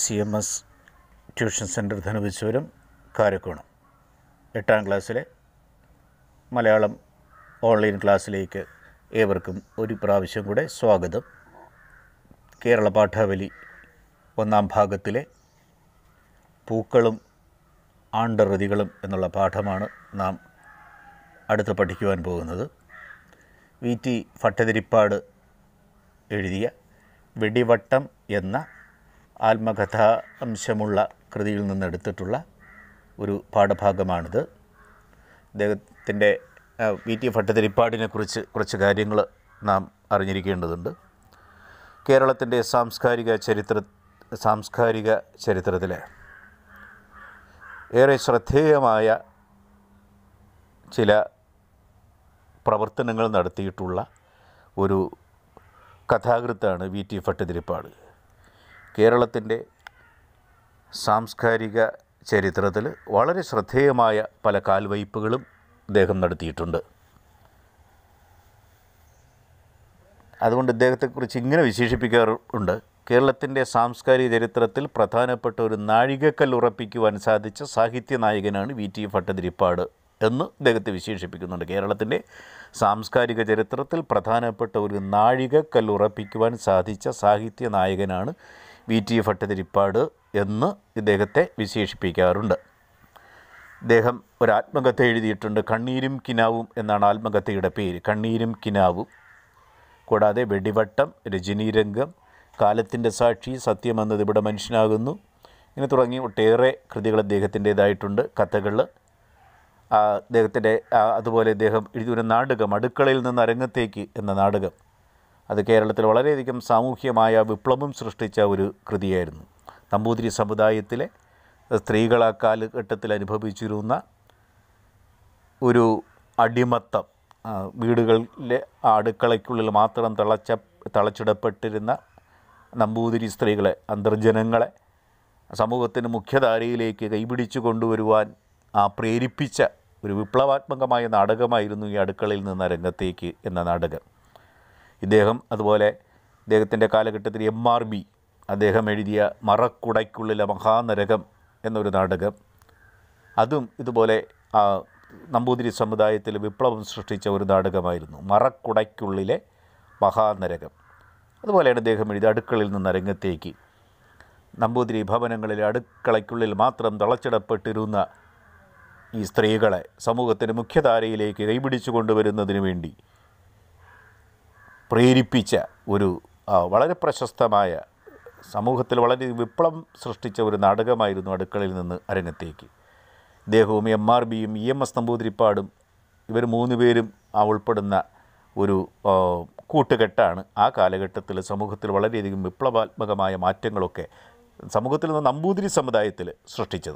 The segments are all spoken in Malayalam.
C M S tuition centre Dhanuvishwaram Karakonam എട്ടാം ക്ലാസ്സിലെ മലയാളം ഓൺലൈൻ ക്ലാസ്സിലേക്ക് ഏവർക്കും ഒരു പ്രാവശ്യം കൂടെ സ്വാഗതം കേരള പാഠാവലി ഒന്നാം ഭാഗത്തിലെ പൂക്കളും ആണ്ടറുതികളും എന്നുള്ള പാഠമാണ് നാം അടുത്ത് പഠിക്കുവാൻ പോകുന്നത് വി ടി ഭട്ടതിരിപ്പാട് എഴുതിയ വെടിവട്ടം എന്ന ആത്മകഥാ അംശമുള്ള കൃതിയിൽ നിന്നെടുത്തിട്ടുള്ള ഒരു പാഠഭാഗമാണിത് അദ്ദേഹത്തിൻ്റെ ആ, വി ടി ഭട്ടതിരിപ്പാടിനെ കുറിച്ച് കുറച്ച് കാര്യങ്ങൾ നാം അറിഞ്ഞിരിക്കേണ്ടതുണ്ട് കേരളത്തിൻ്റെ സാംസ്കാരിക ചരിത്ര സാംസ്കാരിക ചരിത്രത്തിലെ ഏറെ ശ്രദ്ധേയമായ ചില പ്രവർത്തനങ്ങൾ നടത്തിയിട്ടുള്ള ഒരു കഥാകൃത്താണ് വി ടി ഭട്ടതിരിപ്പാട് കേരളത്തിൻ്റെ സാംസ്കാരിക ചരിത്രത്തിൽ വളരെ ശ്രദ്ധേയമായ പല കാൽവയ്പ്പുകളും അദ്ദേഹം നടത്തിയിട്ടുണ്ട് അതുകൊണ്ട് ഇദ്ദേഹത്തെക്കുറിച്ച് ഇങ്ങനെ വിശേഷിപ്പിക്കാറുണ്ട് കേരളത്തിൻ്റെ സാംസ്കാരിക ചരിത്രത്തിൽ പ്രധാനപ്പെട്ട ഒരു നാഴികക്കൽ ഉറപ്പിക്കുവാൻ സാധിച്ച സാഹിത്യ നായകനാണ് വി ടി ഭട്ടതിരിപ്പാട് എന്ന് ഇദ്ദേഹത്തെ വിശേഷിപ്പിക്കുന്നുണ്ട് കേരളത്തിൻ്റെ സാംസ്കാരിക ചരിത്രത്തിൽ പ്രധാനപ്പെട്ട ഒരു നാഴികക്കൽ ഉറപ്പിക്കുവാൻ സാധിച്ച സാഹിത്യ നായകനാണ് വി ടി ഭട്ടതിരിപ്പാട് എന്ന് ഇദ്ദേഹത്തെ വിശേഷിപ്പിക്കാറുണ്ട് ഇദ്ദേഹം ഒരു ആത്മകഥ എഴുതിയിട്ടുണ്ട് കണ്ണീരും കിനാവും എന്നാണ് ആത്മകഥയുടെ പേര് കണ്ണീരും കിനാവും കൂടാതെ വെടിവട്ടം രജനീരംഗം കാലത്തിൻ്റെ സാക്ഷി സത്യം എന്നത് ഇവിടെ മനുഷ്യനാകുന്നു ഇങ്ങനെ തുടങ്ങി ഒട്ടേറെ കൃതികൾ അദ്ദേഹത്തിൻ്റേതായിട്ടുണ്ട് കഥകൾ അദ്ദേഹത്തിൻ്റെ അതുപോലെ ഇദ്ദേഹം എഴുതിയൊരു നാടകം അടുക്കളയിൽ നിന്ന് അരങ്ങത്തേക്ക് എന്ന നാടകം അത് കേരളത്തിൽ വളരെയധികം സാമൂഹ്യമായ വിപ്ലവം സൃഷ്ടിച്ച ഒരു കൃതിയായിരുന്നു നമ്പൂതിരി സമുദായത്തിലെ സ്ത്രീകൾ ആ കാലഘട്ടത്തിൽ അനുഭവിച്ചിരുന്ന ഒരു അടിമത്തം ആ, വീടുകളിലെ ആ അടുക്കളയ്ക്കുള്ളിൽ മാത്രം തിളച്ച തിളച്ചിടപ്പെട്ടിരുന്ന നമ്പൂതിരി സ്ത്രീകളെ അന്തർജനങ്ങളെ സമൂഹത്തിന് മുഖ്യധാരയിലേക്ക് കൈപിടിച്ചു കൊണ്ടുവരുവാൻ ആ പ്രേരിപ്പിച്ച ഒരു വിപ്ലവാത്മകമായ നാടകമായിരുന്നു ഈ അടുക്കളയിൽ നിന്ന് രംഗത്തേക്ക് എന്ന നാടകം ഇദ്ദേഹം അതുപോലെ ഇദ്ദേഹത്തിൻ്റെ കാലഘട്ടത്തിൽ എം ആർ ബി അദ്ദേഹം എഴുതിയ മറക്കുടയ്ക്കുള്ളിലെ മഹാനരകം എന്നൊരു നാടകം അതും ഇതുപോലെ ആ, നമ്പൂതിരി സമുദായത്തിൽ വിപ്ലവം സൃഷ്ടിച്ച ഒരു നാടകമായിരുന്നു മറക്കുടയ്ക്കുള്ളിലെ മഹാനരകം അതുപോലെയാണ് ഇദ്ദേഹം എഴുതിയ അടുക്കളയിൽ നിന്ന് അരങ്ങത്തേക്ക് നമ്പൂതിരി ഭവനങ്ങളിലെ അടുക്കളയ്ക്കുള്ളിൽ മാത്രം തളച്ചിടപ്പെട്ടിരുന്ന ഈ സ്ത്രീകളെ സമൂഹത്തിന് മുഖ്യധാരയിലേക്ക് കൈപിടിച്ചു കൊണ്ടുവരുന്നതിന് വേണ്ടി പ്രേരിപ്പിച്ച ഒരു ആ, വളരെ പ്രശസ്തമായ സമൂഹത്തിൽ വളരെ വിപ്ലവം സൃഷ്ടിച്ച ഒരു നാടകമായിരുന്നു അടുക്കളയിൽ നിന്ന് അരങ്ങത്തേക്ക് ഇദ്ദേഹവും എം ആർ ബിയും ഇ എം എസ് നമ്പൂതിരിപ്പാടും ഇവർ മൂന്ന് പേരും ആ ഉൾപ്പെടുന്ന ഒരു ആ, കൂട്ടുകെട്ടാണ് ആ കാലഘട്ടത്തിൽ സമൂഹത്തിൽ വളരെയധികം വിപ്ലവാത്മകമായ മാറ്റങ്ങളൊക്കെ സമൂഹത്തിൽ നിന്ന് നമ്പൂതിരി സമുദായത്തിൽ സൃഷ്ടിച്ചത്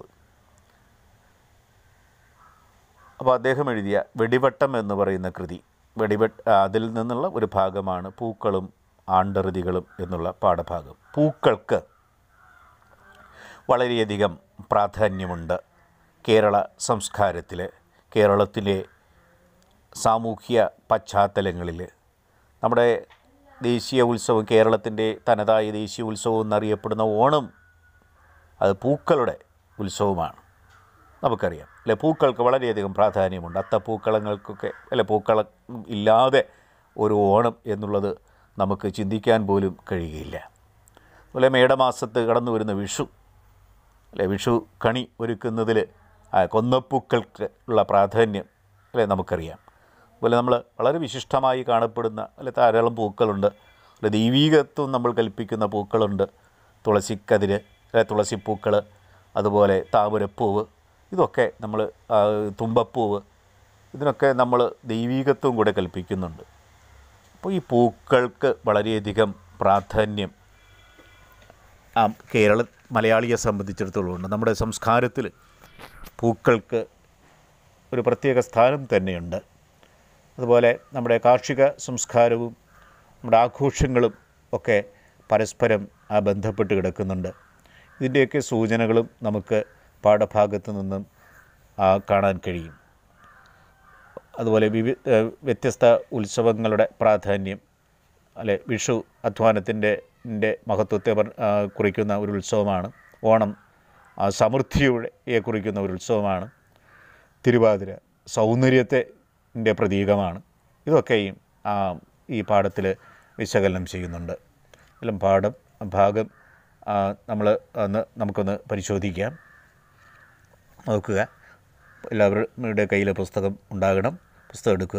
അപ്പോൾ അദ്ദേഹം എഴുതിയ വെടിവട്ടം എന്ന് പറയുന്ന കൃതി വെടിവെട്ട് അതിൽ നിന്നുള്ള ഒരു ഭാഗമാണ് പൂക്കളും ആണ്ടറുതികളും എന്നുള്ള പാഠഭാഗം പൂക്കൾക്ക് വളരെയധികം പ്രാധാന്യമുണ്ട് കേരള സംസ്കാരത്തിൽ കേരളത്തിലെ സാമൂഹ്യ പശ്ചാത്തലങ്ങളിൽ നമ്മുടെ ദേശീയ ഉത്സവം കേരളത്തിൻ്റെ തനതായ ദേശീയ ഉത്സവം എന്നറിയപ്പെടുന്ന ഓണം അത് പൂക്കളുടെ ഉത്സവമാണ് നമുക്കറിയാം അല്ലെ പൂക്കൾക്ക് വളരെയധികം പ്രാധാന്യമുണ്ട് അത്തപ്പൂക്കളങ്ങൾക്കൊക്കെ അല്ലെ പൂക്കളം ഇല്ലാതെ ഒരു ഓണം എന്നുള്ളത് നമുക്ക് ചിന്തിക്കാൻ പോലും കഴിയുകയില്ല അതുപോലെ മേടമാസത്ത് കടന്നു വരുന്ന വിഷു അല്ലെ വിഷു കണി ഒരുക്കുന്നതിൽ ആ കൊന്നപ്പൂക്കൾക്ക് ഉള്ള പ്രാധാന്യം അല്ലെ നമുക്കറിയാം അതുപോലെ നമ്മൾ വളരെ വിശിഷ്ടമായി കാണപ്പെടുന്ന അല്ലെ ധാരാളം പൂക്കളുണ്ട് അല്ലെ ദൈവീകത്വം നമ്മൾ കൽപ്പിക്കുന്ന പൂക്കളുണ്ട് തുളസിക്കതിര് അല്ലെ തുളസിപ്പൂക്കൾ അതുപോലെ താമരപ്പൂവ് ഇതൊക്കെ നമ്മൾ ആ, തുമ്പപ്പൂവ് ഇതിനൊക്കെ നമ്മൾ ദൈവീകത്വം കൂടെ കൽപ്പിക്കുന്നുണ്ട് അപ്പോൾ ഈ പൂക്കൾക്ക് വളരെയധികം പ്രാധാന്യം ആ കേരള മലയാളിയെ സംബന്ധിച്ചിടത്തോളം ഉണ്ട് നമ്മുടെ സംസ്കാരത്തിൽ പൂക്കൾക്ക് ഒരു പ്രത്യേക സ്ഥാനം തന്നെയുണ്ട് അതുപോലെ നമ്മുടെ കാർഷിക സംസ്കാരവും നമ്മുടെ ആഘോഷങ്ങളും ഒക്കെ പരസ്പരം ആ ബന്ധപ്പെട്ട് കിടക്കുന്നുണ്ട് ഇതിൻ്റെയൊക്കെ സൂചനകളും നമുക്ക് പാഠഭാഗത്തു നിന്നും ആ, കാണാൻ കഴിയും അതുപോലെ വിവി ഏഹ് വ്യത്യസ്ത ഉത്സവങ്ങളുടെ പ്രാധാന്യം അല്ലെ വിഷു അധ്വാനത്തിൻ്റെ ൻ്റെ മഹത്വത്തെ പർ- ആ, കുറിക്കുന്ന ഒരു ഉത്സവമാണ് ഓണം ആ, സമൃദ്ധിയെ കുറിക്കുന്ന ഒരു ഉത്സവമാണ് തിരുവാതിര സൗന്ദര്യത്തെ ൻ്റെ പ്രതീകമാണ് ഇതൊക്കെയും ആ, ഈ പാഠത്തിൽ വിശകലനം ചെയ്യുന്നുണ്ട് എല്ലാം പാഠം ഭാഗം നമ്മൾ ഒന്ന് നമുക്കൊന്ന് പരിശോധിക്കാം നോക്കുക എല്ലാവരുടെ കയ്യിൽ പുസ്തകം ഉണ്ടാകണം പുസ്തകം എടുക്കുക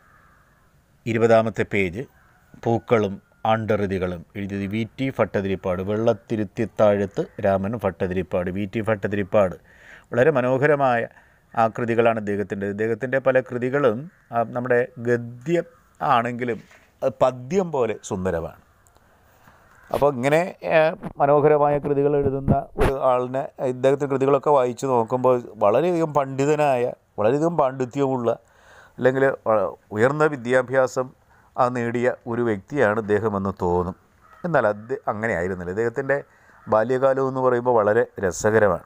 ഇരുപതാമത്തെ പേജ് പൂക്കളും ആണ്ടറുതികളും എഴുതിയത് V T Bhattathiripad Vellathiruthithazhath Raman Bhattathiripad V T Bhattathiripad വളരെ മനോഹരമായ ആ കൃതികളാണ് ഇദ്ദേഹത്തിൻ്റെ ഇദ്ദേഹത്തിൻ്റെ പല കൃതികളും ആ, നമ്മുടെ ഗദ്യം ആണെങ്കിലും അത് പദ്യം പോലെ സുന്ദരമാണ് അപ്പോൾ ഇങ്ങനെ ഏഹ്, മനോഹരമായ കൃതികൾ എഴുതുന്ന ഒരു ആളിനെ ഇദ്ദേഹത്തിൻ്റെ കൃതികളൊക്കെ വായിച്ച് നോക്കുമ്പോൾ വളരെയധികം പണ്ഡിതനായ വളരെയധികം പാണ്ഡിത്യമുള്ള അല്ലെങ്കിൽ വ- ഉയർന്ന വിദ്യാഭ്യാസം ആ നേടിയ ഒരു വ്യക്തിയാണ് ഇദ്ദേഹമെന്ന് തോന്നും എന്നാൽ അത് അങ്ങനെ ആയിരുന്നില്ല ഇദ്ദേഹത്തിൻ്റെ ബാല്യകാലം എന്ന് പറയുമ്പോൾ വളരെ രസകരമാണ്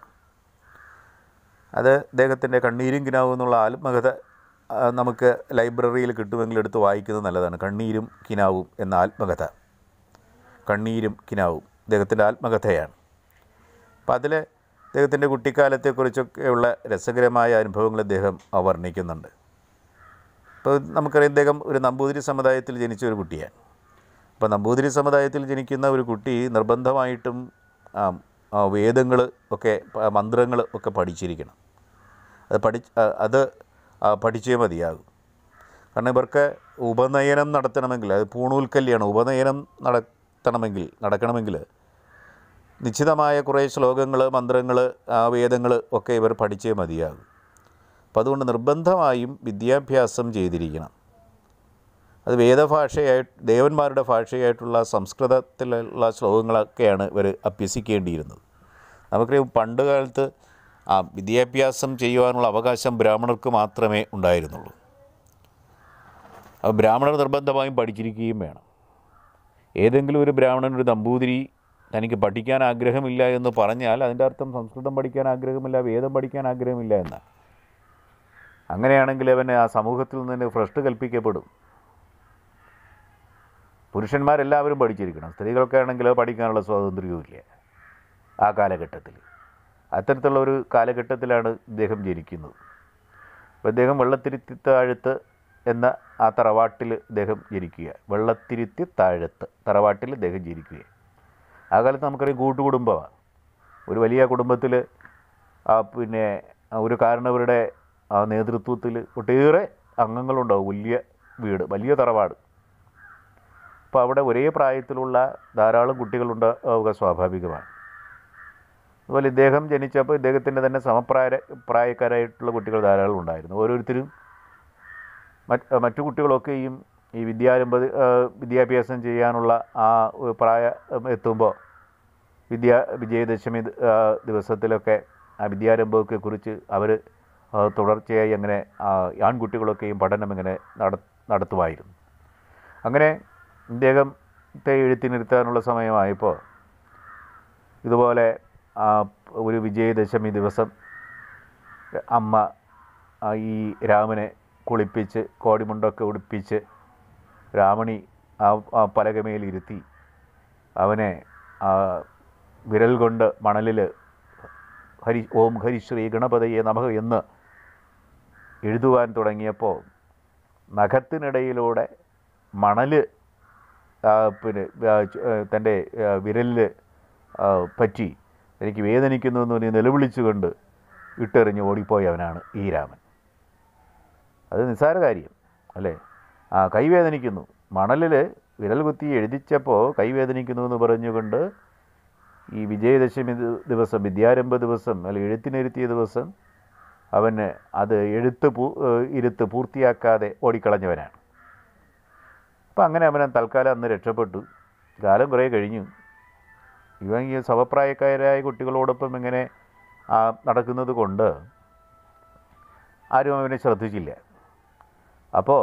അത് അദ്ദേഹത്തിൻ്റെ കണ്ണീരും കിനാവും എന്നുള്ള ആത്മകഥ ആ, നമുക്ക് ലൈബ്രറിയിൽ കിട്ടുമെങ്കിൽ എടുത്ത് വായിക്കുന്നത് നല്ലതാണ് കണ്ണീരും കിനാവും എന്ന ആത്മകഥ കണ്ണീരും കിനാവും ഇദ്ദേഹത്തിൻ്റെ ആത്മകഥയാണ് അപ്പം അതിൽ അദ്ദേഹത്തിൻ്റെ കുട്ടിക്കാലത്തെക്കുറിച്ചൊക്കെയുള്ള രസകരമായ അനുഭവങ്ങൾ അദ്ദേഹം ആ വർണ്ണിക്കുന്നുണ്ട് ഇപ്പോൾ നമുക്കറിയാം ഇദ്ദേഹം ഒരു നമ്പൂതിരി സമുദായത്തിൽ ജനിച്ച ഒരു കുട്ടിയാണ് അപ്പോൾ നമ്പൂതിരി സമുദായത്തിൽ ജനിക്കുന്ന ഒരു കുട്ടി നിർബന്ധമായിട്ടും വേദങ്ങൾ ഒക്കെ മന്ത്രങ്ങൾ ഒക്കെ പഠിച്ചിരിക്കണം അത് പഠി ആ, അത് ആ, പഠിച്ചേ മതിയാകും കാരണം ഇവർക്ക് ഉപനയനം നടത്തണമെങ്കിൽ അത് പൂണൂൽ കല്യാണം ഉപനയനം നടത്തണമെങ്കിൽ നടക്കണമെങ്കിൽ നിശ്ചിതമായ കുറേ ശ്ലോകങ്ങൾ മന്ത്രങ്ങൾ വേദങ്ങൾ ഒക്കെ ഇവർ പഠിച്ചേ മതിയാകും അപ്പം അതുകൊണ്ട് നിർബന്ധമായും വിദ്യാഭ്യാസം ചെയ്തിരിക്കണം അത് വേദഭാഷയായിട്ട് ദേവന്മാരുടെ ഭാഷയായിട്ടുള്ള സംസ്കൃതത്തിലുള്ള ശ്ലോകങ്ങളൊക്കെയാണ് ഇവർ അഭ്യസിക്കേണ്ടിയിരുന്നത് നമുക്കറിയാം പണ്ട് കാലത്ത് ആ വിദ്യാഭ്യാസം ചെയ്യുവാനുള്ള അവകാശം ബ്രാഹ്മണർക്ക് മാത്രമേ ഉണ്ടായിരുന്നുള്ളൂ അപ്പോൾ ബ്രാഹ്മണർ നിർബന്ധമായും പഠിച്ചിരിക്കുകയും വേണം ഏതെങ്കിലും ഒരു ബ്രാഹ്മണൻ ഒരു നമ്പൂതിരി തനിക്ക് പഠിക്കാൻ ആഗ്രഹമില്ല എന്ന് പറഞ്ഞാൽ അതിൻ്റെ അർത്ഥം സംസ്കൃതം പഠിക്കാൻ ആഗ്രഹമില്ല വേദം പഠിക്കാൻ ആഗ്രഹമില്ല എന്നാണ് അങ്ങനെയാണെങ്കിൽ അവന് ആ സമൂഹത്തിൽ നിന്ന് ഭ്രഷ്ട് കൽപ്പിക്കപ്പെടും പുരുഷന്മാരെല്ലാവരും പഠിച്ചിരിക്കണം സ്ത്രീകൾക്കാണെങ്കിൽ പഠിക്കാനുള്ള സ്വാതന്ത്ര്യവുമില്ല ആ കാലഘട്ടത്തിൽ അത്തരത്തിലുള്ള ഒരു കാലഘട്ടത്തിലാണ് ഇദ്ദേഹം ജനിക്കുന്നത് അപ്പോൾ ഇദ്ദേഹം വെള്ളത്തിരുത്തി താഴത്ത് എന്ന ആ തറവാട്ടിൽ ഇദ്ദേഹം ജനിക്കുക വെള്ളത്തിരുത്തി താഴത്ത് തറവാട്ടിൽ ഇദ്ദേഹം ജനിക്കുക ആ കാലത്ത് നമുക്കറിയാം കൂട്ടുകുടുംബമാണ് ഒരു വലിയ കുടുംബത്തിൽ ആ പിന്നെ ആ ഒരു കാരണവരുടെ ആ നേതൃത്വത്തിൽ ഒട്ടേറെ അംഗങ്ങളുണ്ടാവും വലിയ വീട് വലിയ തറവാട് അപ്പോൾ അവിടെ ഒരേ പ്രായത്തിലുള്ള ധാരാളം കുട്ടികളുണ്ടാവുക സ്വാഭാവികമാണ് അതുപോലെ ഇദ്ദേഹം ജനിച്ചപ്പോൾ ഇദ്ദേഹത്തിൻ്റെ തന്നെ സമപ്രായ പ്രായക്കാരായിട്ടുള്ള കുട്ടികൾ ധാരാളം ഉണ്ടായിരുന്നു ഓരോരുത്തരും മറ്റ് മറ്റു കുട്ടികളൊക്കെയും ഈ വിദ്യാരംഭ ആ, വിദ്യാഭ്യാസം ചെയ്യാനുള്ള ആ ഒരു പ്രായം എത്തുമ്പോൾ വിദ്യാ വിജയദശമി ദ- ആ, ദിവസത്തിലൊക്കെ ആ വിദ്യാരംഭമൊക്കെ കുറിച്ച് അവർ തുടർച്ചയായി അങ്ങനെ ആ, ആൺകുട്ടികളൊക്കെയും പഠനം ഇങ്ങനെ നട നടത്തുമായിരുന്നു അങ്ങനെ ഇദ്ദേഹത്തെ എഴുത്തിനിരുത്താനുള്ള സമയമായപ്പോൾ ഇതുപോലെ ആ, ഒരു വിജയദശമി ദിവസം അമ്മ ആ, ഈ രാമനെ കുളിപ്പിച്ച് കോടിമുണ്ടൊക്കെ ഉടുപ്പിച്ച് രാമണി ആ ആ പലകമേലിരുത്തി അവനെ ആ വിരൽ കൊണ്ട് മണലിൽ ഹരി ഓം ഹരിശ്രീ ഗണപതയെ നമഃ എന്ന് എഴുതുവാൻ തുടങ്ങിയപ്പോൾ നഖത്തിനിടയിലൂടെ മണൽ പിന്നെ ആ, ചു- ആ, തൻ്റെ വിരലിൽ പറ്റി എനിക്ക് വേദനിക്കുന്നു എന്ന് പറഞ്ഞ് നിലവിളിച്ചുകൊണ്ട് ഇട്ടെറിഞ്ഞ് ഓടിപ്പോയവനാണ് ഈ രാമൻ അത് നിസ്സാര കാര്യം അല്ലേ ആ കൈ വേദനിക്കുന്നു മണലിൽ വിരൽ കുത്തി എഴുതിച്ചപ്പോൾ കൈ വേദനിക്കുന്നു എന്ന് പറഞ്ഞുകൊണ്ട് ഈ വിജയദശമി ദി- ദിവസം വിദ്യാരംഭ ദിവസം അല്ല എഴുത്തിനിരുത്തിയ ദിവസം അവന് അത് എഴുത്ത് പൂ ഏഹ് ഇരുത്ത് പൂർത്തിയാക്കാതെ ഓടിക്കളഞ്ഞവനാണ് അപ്പം അങ്ങനെ അവൻ തൽക്കാലം അന്ന് രക്ഷപ്പെട്ടു കാലം കുറേ കഴിഞ്ഞു ഇവൻ ഈ സമപ്രായക്കാരായ കുട്ടികളോടൊപ്പം ഇങ്ങനെ ആ, നടക്കുന്നത് കൊണ്ട് ആരും അവനെ ശ്രദ്ധിച്ചില്ല അപ്പോൾ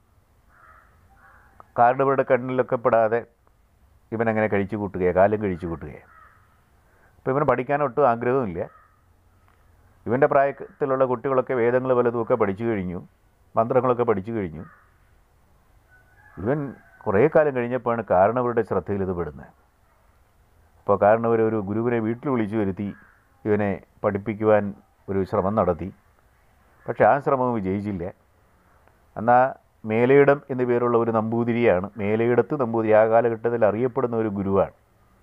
കാരണവരുടെ കണ്ണിലൊക്കെ പെടാതെ ഇവനങ്ങനെ കഴിച്ചു കൂട്ടുകയാണ് കാലം കഴിച്ചു കൂട്ടുകയാണ് അപ്പോൾ ഇവന് പഠിക്കാൻ ഒട്ടും ആഗ്രഹമില്ല ഇവൻ്റെ പ്രായത്തിലുള്ള കുട്ടികളൊക്കെ വേദങ്ങൾ പലതുമൊക്കെ പഠിച്ചു കഴിഞ്ഞു മന്ത്രങ്ങളൊക്കെ പഠിച്ചു കഴിഞ്ഞു ഇവൻ കുറേ കാലം കഴിഞ്ഞപ്പോഴാണ് കാരണവരുടെ ശ്രദ്ധയിൽ ഇത് പെടുന്നത് അപ്പോൾ കാരണവർ ഒരു ഗുരുവിനെ വീട്ടിൽ വിളിച്ചു വരുത്തി ഇവനെ പഠിപ്പിക്കുവാൻ ഒരു ശ്രമം നടത്തി പക്ഷേ ആ ശ്രമം വിജയിച്ചില്ല എന്നാൽ മേലയിടം എന്നു പേരുള്ള ഒരു നമ്പൂതിരിയാണ് മേലയിടത്ത് നമ്പൂതിരി ആ കാലഘട്ടത്തിൽ അറിയപ്പെടുന്ന ഒരു ഗുരുവാണ്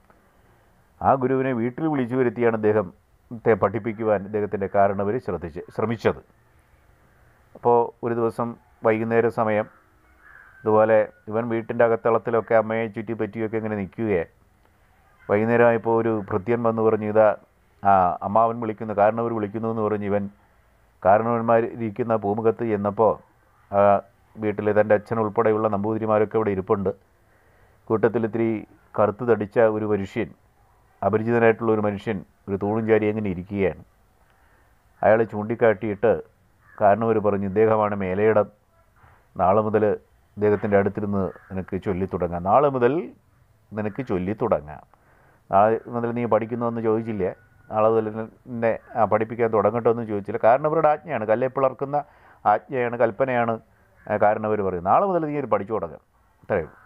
ആ ഗുരുവിനെ വീട്ടിൽ വിളിച്ചു വരുത്തിയാണ് അദ്ദേഹത്തെ പഠിപ്പിക്കുവാൻ ഇദ്ദേഹത്തിൻ്റെ കാരണവർ ശ്രദ്ധിച്ച് ശ്രമിച്ചത് അപ്പോൾ ഒരു ദിവസം വൈകുന്നേര സമയം ഇതുപോലെ ഇവൻ വീട്ടിൻ്റെ അകത്തളത്തിലൊക്കെ അമ്മയെ ചുറ്റി പറ്റിയൊക്കെ ഇങ്ങനെ നിൽക്കുകയാണ് വൈകുന്നേരമായപ്പോൾ ഒരു ഭൃത്യൻ വന്ന് പറഞ്ഞു ഇതാ ആ അമ്മാവൻ വിളിക്കുന്നു കാരണവർ വിളിക്കുന്നു എന്ന് പറഞ്ഞ് ഇവൻ കാരണവന്മാർ ഇരിക്കുന്ന പൂമുഖത്ത് ചെന്നപ്പോൾ ആ വീട്ടിൽ തൻ്റെ അച്ഛൻ ഉൾപ്പെടെയുള്ള നമ്പൂതിരിമാരൊക്കെ ഇവിടെ ഇരിപ്പുണ്ട് കൂട്ടത്തിൽ ഇത്തിരി കറുത്ത് തടിച്ച ഒരു മനുഷ്യൻ അപരിചിതനായിട്ടുള്ള ഒരു മനുഷ്യൻ ഒരു തൂണും ചാരി അങ്ങനെ ഇരിക്കുകയാണ് അയാൾ ചൂണ്ടിക്കാട്ടിയിട്ട് കാരണവർ പറഞ്ഞു ഇദ്ദേഹമാണ് മേലയിടം നാളെ മുതൽ ഇദ്ദേഹത്തിൻ്റെ അടുത്തിരുന്ന് നിനക്ക് ചൊല്ലി തുടങ്ങാം നാളെ മുതൽ നിനക്ക് ചൊല്ലി തുടങ്ങാം നാളെ മുതൽ നീ പഠിക്കുന്നതെന്ന് ചോദിച്ചില്ല നാളെ മുതൽ നിന്നെ ആ, പഠിപ്പിക്കാൻ തുടങ്ങട്ടോ എന്ന് ചോദിച്ചില്ല കാരണവരുടെ ആജ്ഞയാണ് കല്ലെ പിളർക്കുന്ന ആജ്ഞയാണ് കൽപ്പനയാണ് ആ, കാരണവർ പറയുന്നത് നാളെ മുതൽ നീ ഇത് പഠിച്ചു തുടങ്ങാം ഇത്രയേ ഉള്ളൂ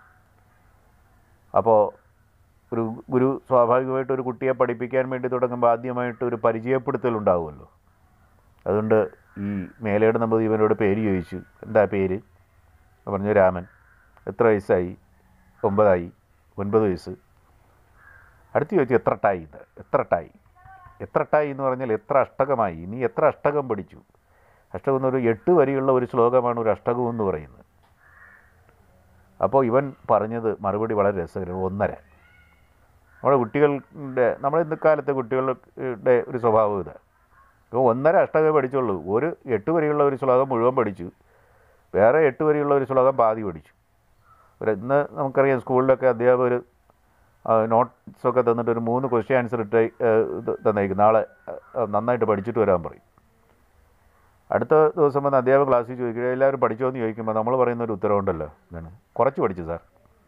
അപ്പോൾ ഒരു ഗുരു സ്വാഭാവികമായിട്ട് ഒരു കുട്ടിയെ പഠിപ്പിക്കാൻ വേണ്ടി തുടങ്ങുമ്പോൾ ആദ്യമായിട്ട് ഒരു പരിചയപ്പെടുത്തലുണ്ടാവുമല്ലോ അതുകൊണ്ട് ഈ മേലയുടെ നമ്പൂതിരി ഇവനോട് പേര് ചോദിച്ചു എന്താ പേര് അപ്പോൾ പറഞ്ഞു രാമൻ എത്ര വയസ്സായി ഒമ്പതായി ഒൻപത് വയസ്സ് അടുത്ത് ചോദിച്ചു എത്ര ടായി ഇത് എത്ര ടായി എത്ര ടായി എന്ന് പറഞ്ഞാൽ എത്ര അഷ്ടകമായി നീ എത്ര അഷ്ടകം പഠിച്ചു അഷ്ടകം എന്നൊരു എട്ട് വരിയുള്ള ഒരു ശ്ലോകമാണ് ഒരു അഷ്ടകം എന്ന് പറയുന്നത് അപ്പോൾ ഇവൻ പറഞ്ഞത് മറുപടി വളരെ രസകരമാണ് ഒന്നര നമ്മുടെ കുട്ടികളുടെ നമ്മുടെ ഇന്ന് കാലത്തെ കുട്ടികളുടെ ഒരു സ്വഭാവം ഇതാണ് ഇപ്പോൾ ഒന്നര അഷ്ടകമേ പഠിച്ചുള്ളൂ ഒരു എട്ട് വരെയുള്ള ഒരു ശ്ലോകം മുഴുവൻ പഠിച്ചു വേറെ എട്ട് വരെയുള്ള ഒരു ശ്ലോകം പാതി പഠിച്ചു ഒരു ഇന്ന് നമുക്കറിയാം സ്കൂളിലൊക്കെ അധ്യാപകർ നോട്ട്സൊക്കെ തന്നിട്ട് ഒരു മൂന്ന് ക്വസ്റ്റ്യൻ ആൻസർ ഇട്ട് ഇത് തന്നേക്കും നാളെ ആ, നന്നായിട്ട് പഠിച്ചിട്ട് വരാൻ പറയും അടുത്ത ദിവസം വന്ന് അധ്യാപക ക്ലാസ്സിൽ ചോദിക്കുക എല്ലാവരും പഠിച്ചോ എന്ന് ചോദിക്കുമ്പോൾ നമ്മൾ പറയുന്ന ഒരു ഉത്തരവുണ്ടല്ലോ എന്താണ് കുറച്ച് പഠിച്ചു സാർ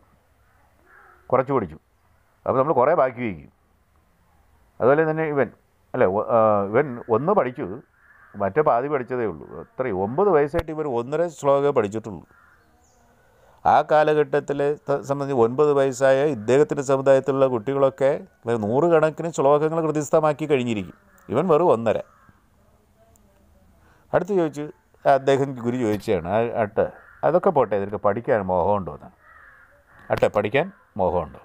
കുറച്ച് പഠിച്ചു അപ്പോൾ നമ്മൾ കുറേ ബാക്കി വയ്ക്കും അതുപോലെ തന്നെ ഇവൻ അല്ലേ ഒ- ആ, ഇവൻ ഒന്ന് പഠിച്ചു മറ്റേ പാതി പഠിച്ചതേ ഉള്ളൂ അത്രയും ഒമ്പത് വയസ്സായിട്ട് ഇവർ ഒന്നര ശ്ലോകമേ പഠിച്ചിട്ടുള്ളൂ ആ കാലഘട്ടത്തിലെ ത- സംബന്ധിച്ച് ഒൻപത് വയസ്സായ ഇദ്ദേഹത്തിൻ്റെ സമുദായത്തിലുള്ള കുട്ടികളൊക്കെ നൂറുകണക്കിന് ശ്ലോകങ്ങൾ ഹൃദയസ്ഥമാക്കി കഴിഞ്ഞിരിക്കും ഇവൻ വെറും ഒന്നര അടുത്ത് ചോദിച്ചു അദ്ദേഹം ഗുരു ചോദിച്ചതാണ് "ആ, അട്ടെ അതൊക്കെ പോട്ടെ നിനക്ക് പഠിക്കാൻ മോഹമുണ്ടോ എന്ന് അട്ടെ പഠിക്കാൻ മോഹമുണ്ടോ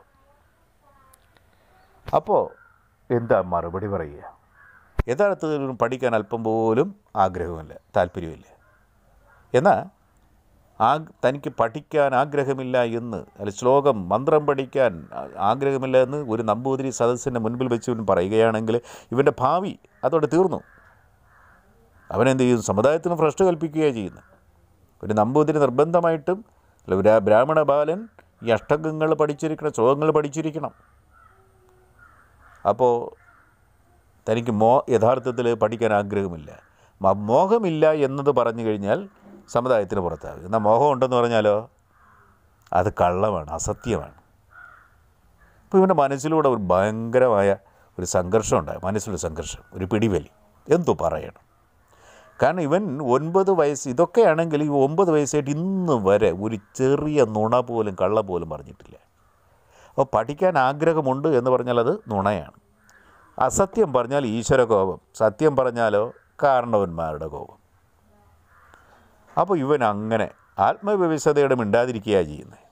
അപ്പോൾ എന്താ മറുപടി പറയുക യഥാർത്ഥത്തിൽ പഠിക്കാൻ അല്പം പോലും ആഗ്രഹമില്ല താല്പര്യമില്ല എന്നാൽ ആ തനിക്ക് പഠിക്കാൻ ആഗ്രഹമില്ല എന്ന് അല്ല ശ്ലോകം മന്ത്രം പഠിക്കാൻ ആ- ആഗ്രഹമില്ല എന്ന് ഒരു നമ്പൂതിരി സദസ്സിൻ്റെ മുൻപിൽ വെച്ച് ഇവൻ പറയുകയാണെങ്കിൽ ഇവൻ്റെ ഭാവി അതോടെ തീർന്നു അവനെന്ത് ചെയ്യും സമുദായത്തിന് ഭ്രഷ്ട് കൽപ്പിക്കുകയാണ് ചെയ്യുന്നത് ഒരു നമ്പൂതിരി നിർബന്ധമായിട്ടും അല്ല ഒരു ബ്രാഹ്മണ ബാലൻ ഈ അഷ്ടകങ്ങൾ പഠിച്ചിരിക്കണം ശ്ലോകങ്ങൾ പഠിച്ചിരിക്കണം അപ്പോൾ തനിക്ക് മോ യഥാർത്ഥത്തിൽ പഠിക്കാൻ ആഗ്രഹമില്ല മ- മോഹമില്ല എന്നത് പറഞ്ഞു കഴിഞ്ഞാൽ സമുദായത്തിന് പുറത്താകും എന്നാൽ മോഹം ഉണ്ടെന്ന് പറഞ്ഞാലോ അത് കള്ളമാണ് അസത്യമാണ് അപ്പോൾ ഇവൻ്റെ മനസ്സിലൂടെ ഒരു ഭയങ്കരമായ ഒരു സംഘർഷം ഉണ്ടായി മനസ്സിലൊരു സംഘർഷം ഒരു പിടിവലി എന്തു പറയണം കാരണം ഇവൻ ഒൻപത് വയസ്സ് ഇതൊക്കെയാണെങ്കിൽ ഈ ഒമ്പത് വയസ്സായിട്ട് ഇന്ന് വരെ ഒരു ചെറിയ നുണ പോലും കള്ള പോലും പറഞ്ഞിട്ടില്ല അപ്പോൾ പഠിക്കാൻ ആഗ്രഹമുണ്ട് എന്ന് പറഞ്ഞാൽ അത് നുണയാണ് അസത്യം പറഞ്ഞാൽ ഈശ്വര കോപം സത്യം പറഞ്ഞാലോ കാരണവന്മാരുടെ കോപം അപ്പോൾ ഇവൻ അങ്ങനെ ആത്മവ്യവസ്ഥതയുടെ മിണ്ടാതിരിക്കുകയാണ് ചെയ്യുന്നത്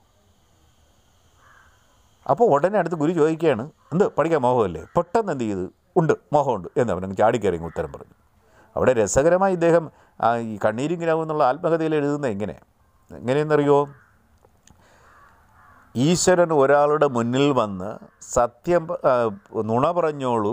അപ്പോൾ ഉടനെ അടുത്ത് ഗുരു ചോദിക്കുകയാണ് എന്ത് പഠിക്കാൻ മോഹമല്ലേ പെട്ടെന്ന് എന്ത് ചെയ്ത് ഉണ്ട് മോഹമുണ്ട് എന്ന് അവനങ്ങ് ചാടിക്കയറി അങ്ങ് ഉത്തരം പറഞ്ഞു അവിടെ രസകരമായി ഇദ്ദേഹം ആ, ഈ കണ്ണീരിങ്കിനാവും എന്നുള്ള ആത്മകഥയിൽ എഴുതുന്നത് എങ്ങനെ എങ്ങനെയെന്നറിയോ ഈശ്വരൻ ഒരാളുടെ മുന്നിൽ വന്ന് സത്യം പ- ആ, നുണ പറഞ്ഞോളൂ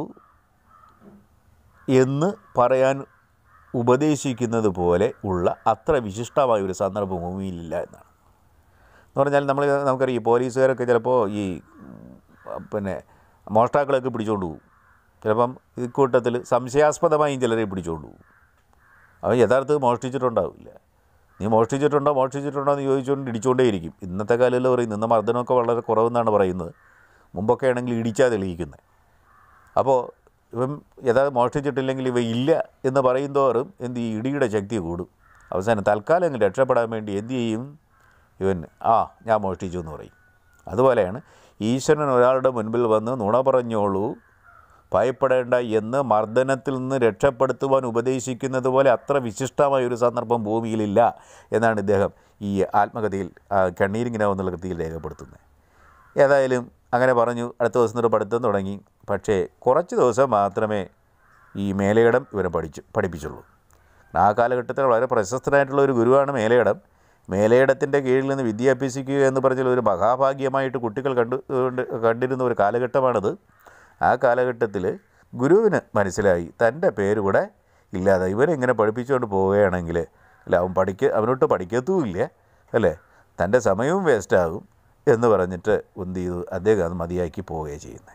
എന്ന് പറയാൻ ഉപദേശിക്കുന്നത് പോലെ ഉള്ള അത്ര വിശിഷ്ടമായ ഒരു സന്ദർഭം ഭൂമിയിലില്ല എന്നാണ് എന്ന് പറഞ്ഞാൽ നമ്മൾ നമുക്കറിയാം ഈ പോലീസുകാരൊക്കെ ചിലപ്പോൾ ഈ ഉം, പിന്നെ മോഷ്ടാക്കളെയൊക്കെ പിടിച്ചുകൊണ്ട് പോകും ചിലപ്പം ഇക്കൂട്ടത്തിൽ സംശയാസ്പദമായും ചിലരെ പിടിച്ചുകൊണ്ട് പോകും അവൻ യഥാർത്ഥത്തിൽ മോഷ്ടിച്ചിട്ടുണ്ടാവില്ല നീ മോഷ്ടിച്ചിട്ടുണ്ടോ മോഷ്ടിച്ചിട്ടുണ്ടോ എന്ന് ചോദിച്ചുകൊണ്ട് ഇടിച്ചുകൊണ്ടേയിരിക്കും ഇന്നത്തെ കാലത്തിൽ പറയും ഇന്ന് മർദ്ദനമൊക്കെ വളരെ കുറവെന്നാണ് പറയുന്നത് മുമ്പൊക്കെ ആണെങ്കിൽ ഇടിച്ചാൽ തെളിയിക്കുന്നത് അപ്പോൾ ഇവൻ യഥാ മോഷ്ടിച്ചിട്ടില്ലെങ്കിൽ ഇവ ഇല്ല എന്ന് പറയുന്തോറും എന്ത് ഈ ഇടിയുടെ ശക്തി കൂടും അവസാനം തൽക്കാലം അങ്ങ് രക്ഷപ്പെടാൻ വേണ്ടി എന്ത് ചെയ്യും ഇവൻ ആ ഞാൻ മോഷ്ടിച്ചു എന്ന് പറയും അതുപോലെയാണ് ഈശ്വരൻ ഒരാളുടെ മുൻപിൽ വന്ന് നുണ പറഞ്ഞോളൂ ഭയപ്പെടേണ്ട എന്ന് മർദ്ദനത്തിൽ നിന്ന് രക്ഷപ്പെടുത്തുവാൻ ഉപദേശിക്കുന്നത് പോലെ അത്ര വിശിഷ്ടമായ ഒരു സന്ദർഭം ഭൂമിയിലില്ല എന്നാണ് ഇദ്ദേഹം ഈ ആത്മകഥയിൽ ആ, കണ്ണീരിങ്ങിനാവുന്നുള്ള കൃതിയിൽ രേഖപ്പെടുത്തുന്നത് ഏതായാലും അങ്ങനെ പറഞ്ഞു അടുത്ത ദിവസം തൊട്ട് പഠിത്തം തുടങ്ങി പക്ഷേ കുറച്ച് ദിവസം മാത്രമേ ഈ മേലയിടം ഇവരെ പഠിച്ചു പഠിപ്പിച്ചുള്ളൂ ആ കാലഘട്ടത്തിൽ വളരെ പ്രശസ്തനായിട്ടുള്ള ഒരു ഗുരുവാണ് മേലയിടം മേലയിടത്തിൻ്റെ കീഴിൽ നിന്ന് വിദ്യ അഭ്യസിക്കുക എന്ന് പറഞ്ഞാൽ ഒരു മഹാഭാഗ്യമായിട്ട് കുട്ടികൾ കണ്ടു കൊണ്ട് കണ്ടിരുന്ന ഒരു കാലഘട്ടമാണത് ആ കാലഘട്ടത്തിൽ ഗുരുവിന് മനസ്സിലായി തൻ്റെ പേര് കൂടെ ഇല്ലാതെ ഇവരെങ്ങനെ പഠിപ്പിച്ചുകൊണ്ട് പോവുകയാണെങ്കിൽ അല്ല അവൻ പഠിക്ക അവനോട്ട് പഠിക്കത്തുമില്ല അല്ലേ തൻ്റെ സമയവും വേസ്റ്റാകും എന്ന് പറഞ്ഞിട്ട് എന്ത് ചെയ്തു അദ്ദേഹം അത് മതിയാക്കി പോവുകയാണ് ചെയ്യുന്നത്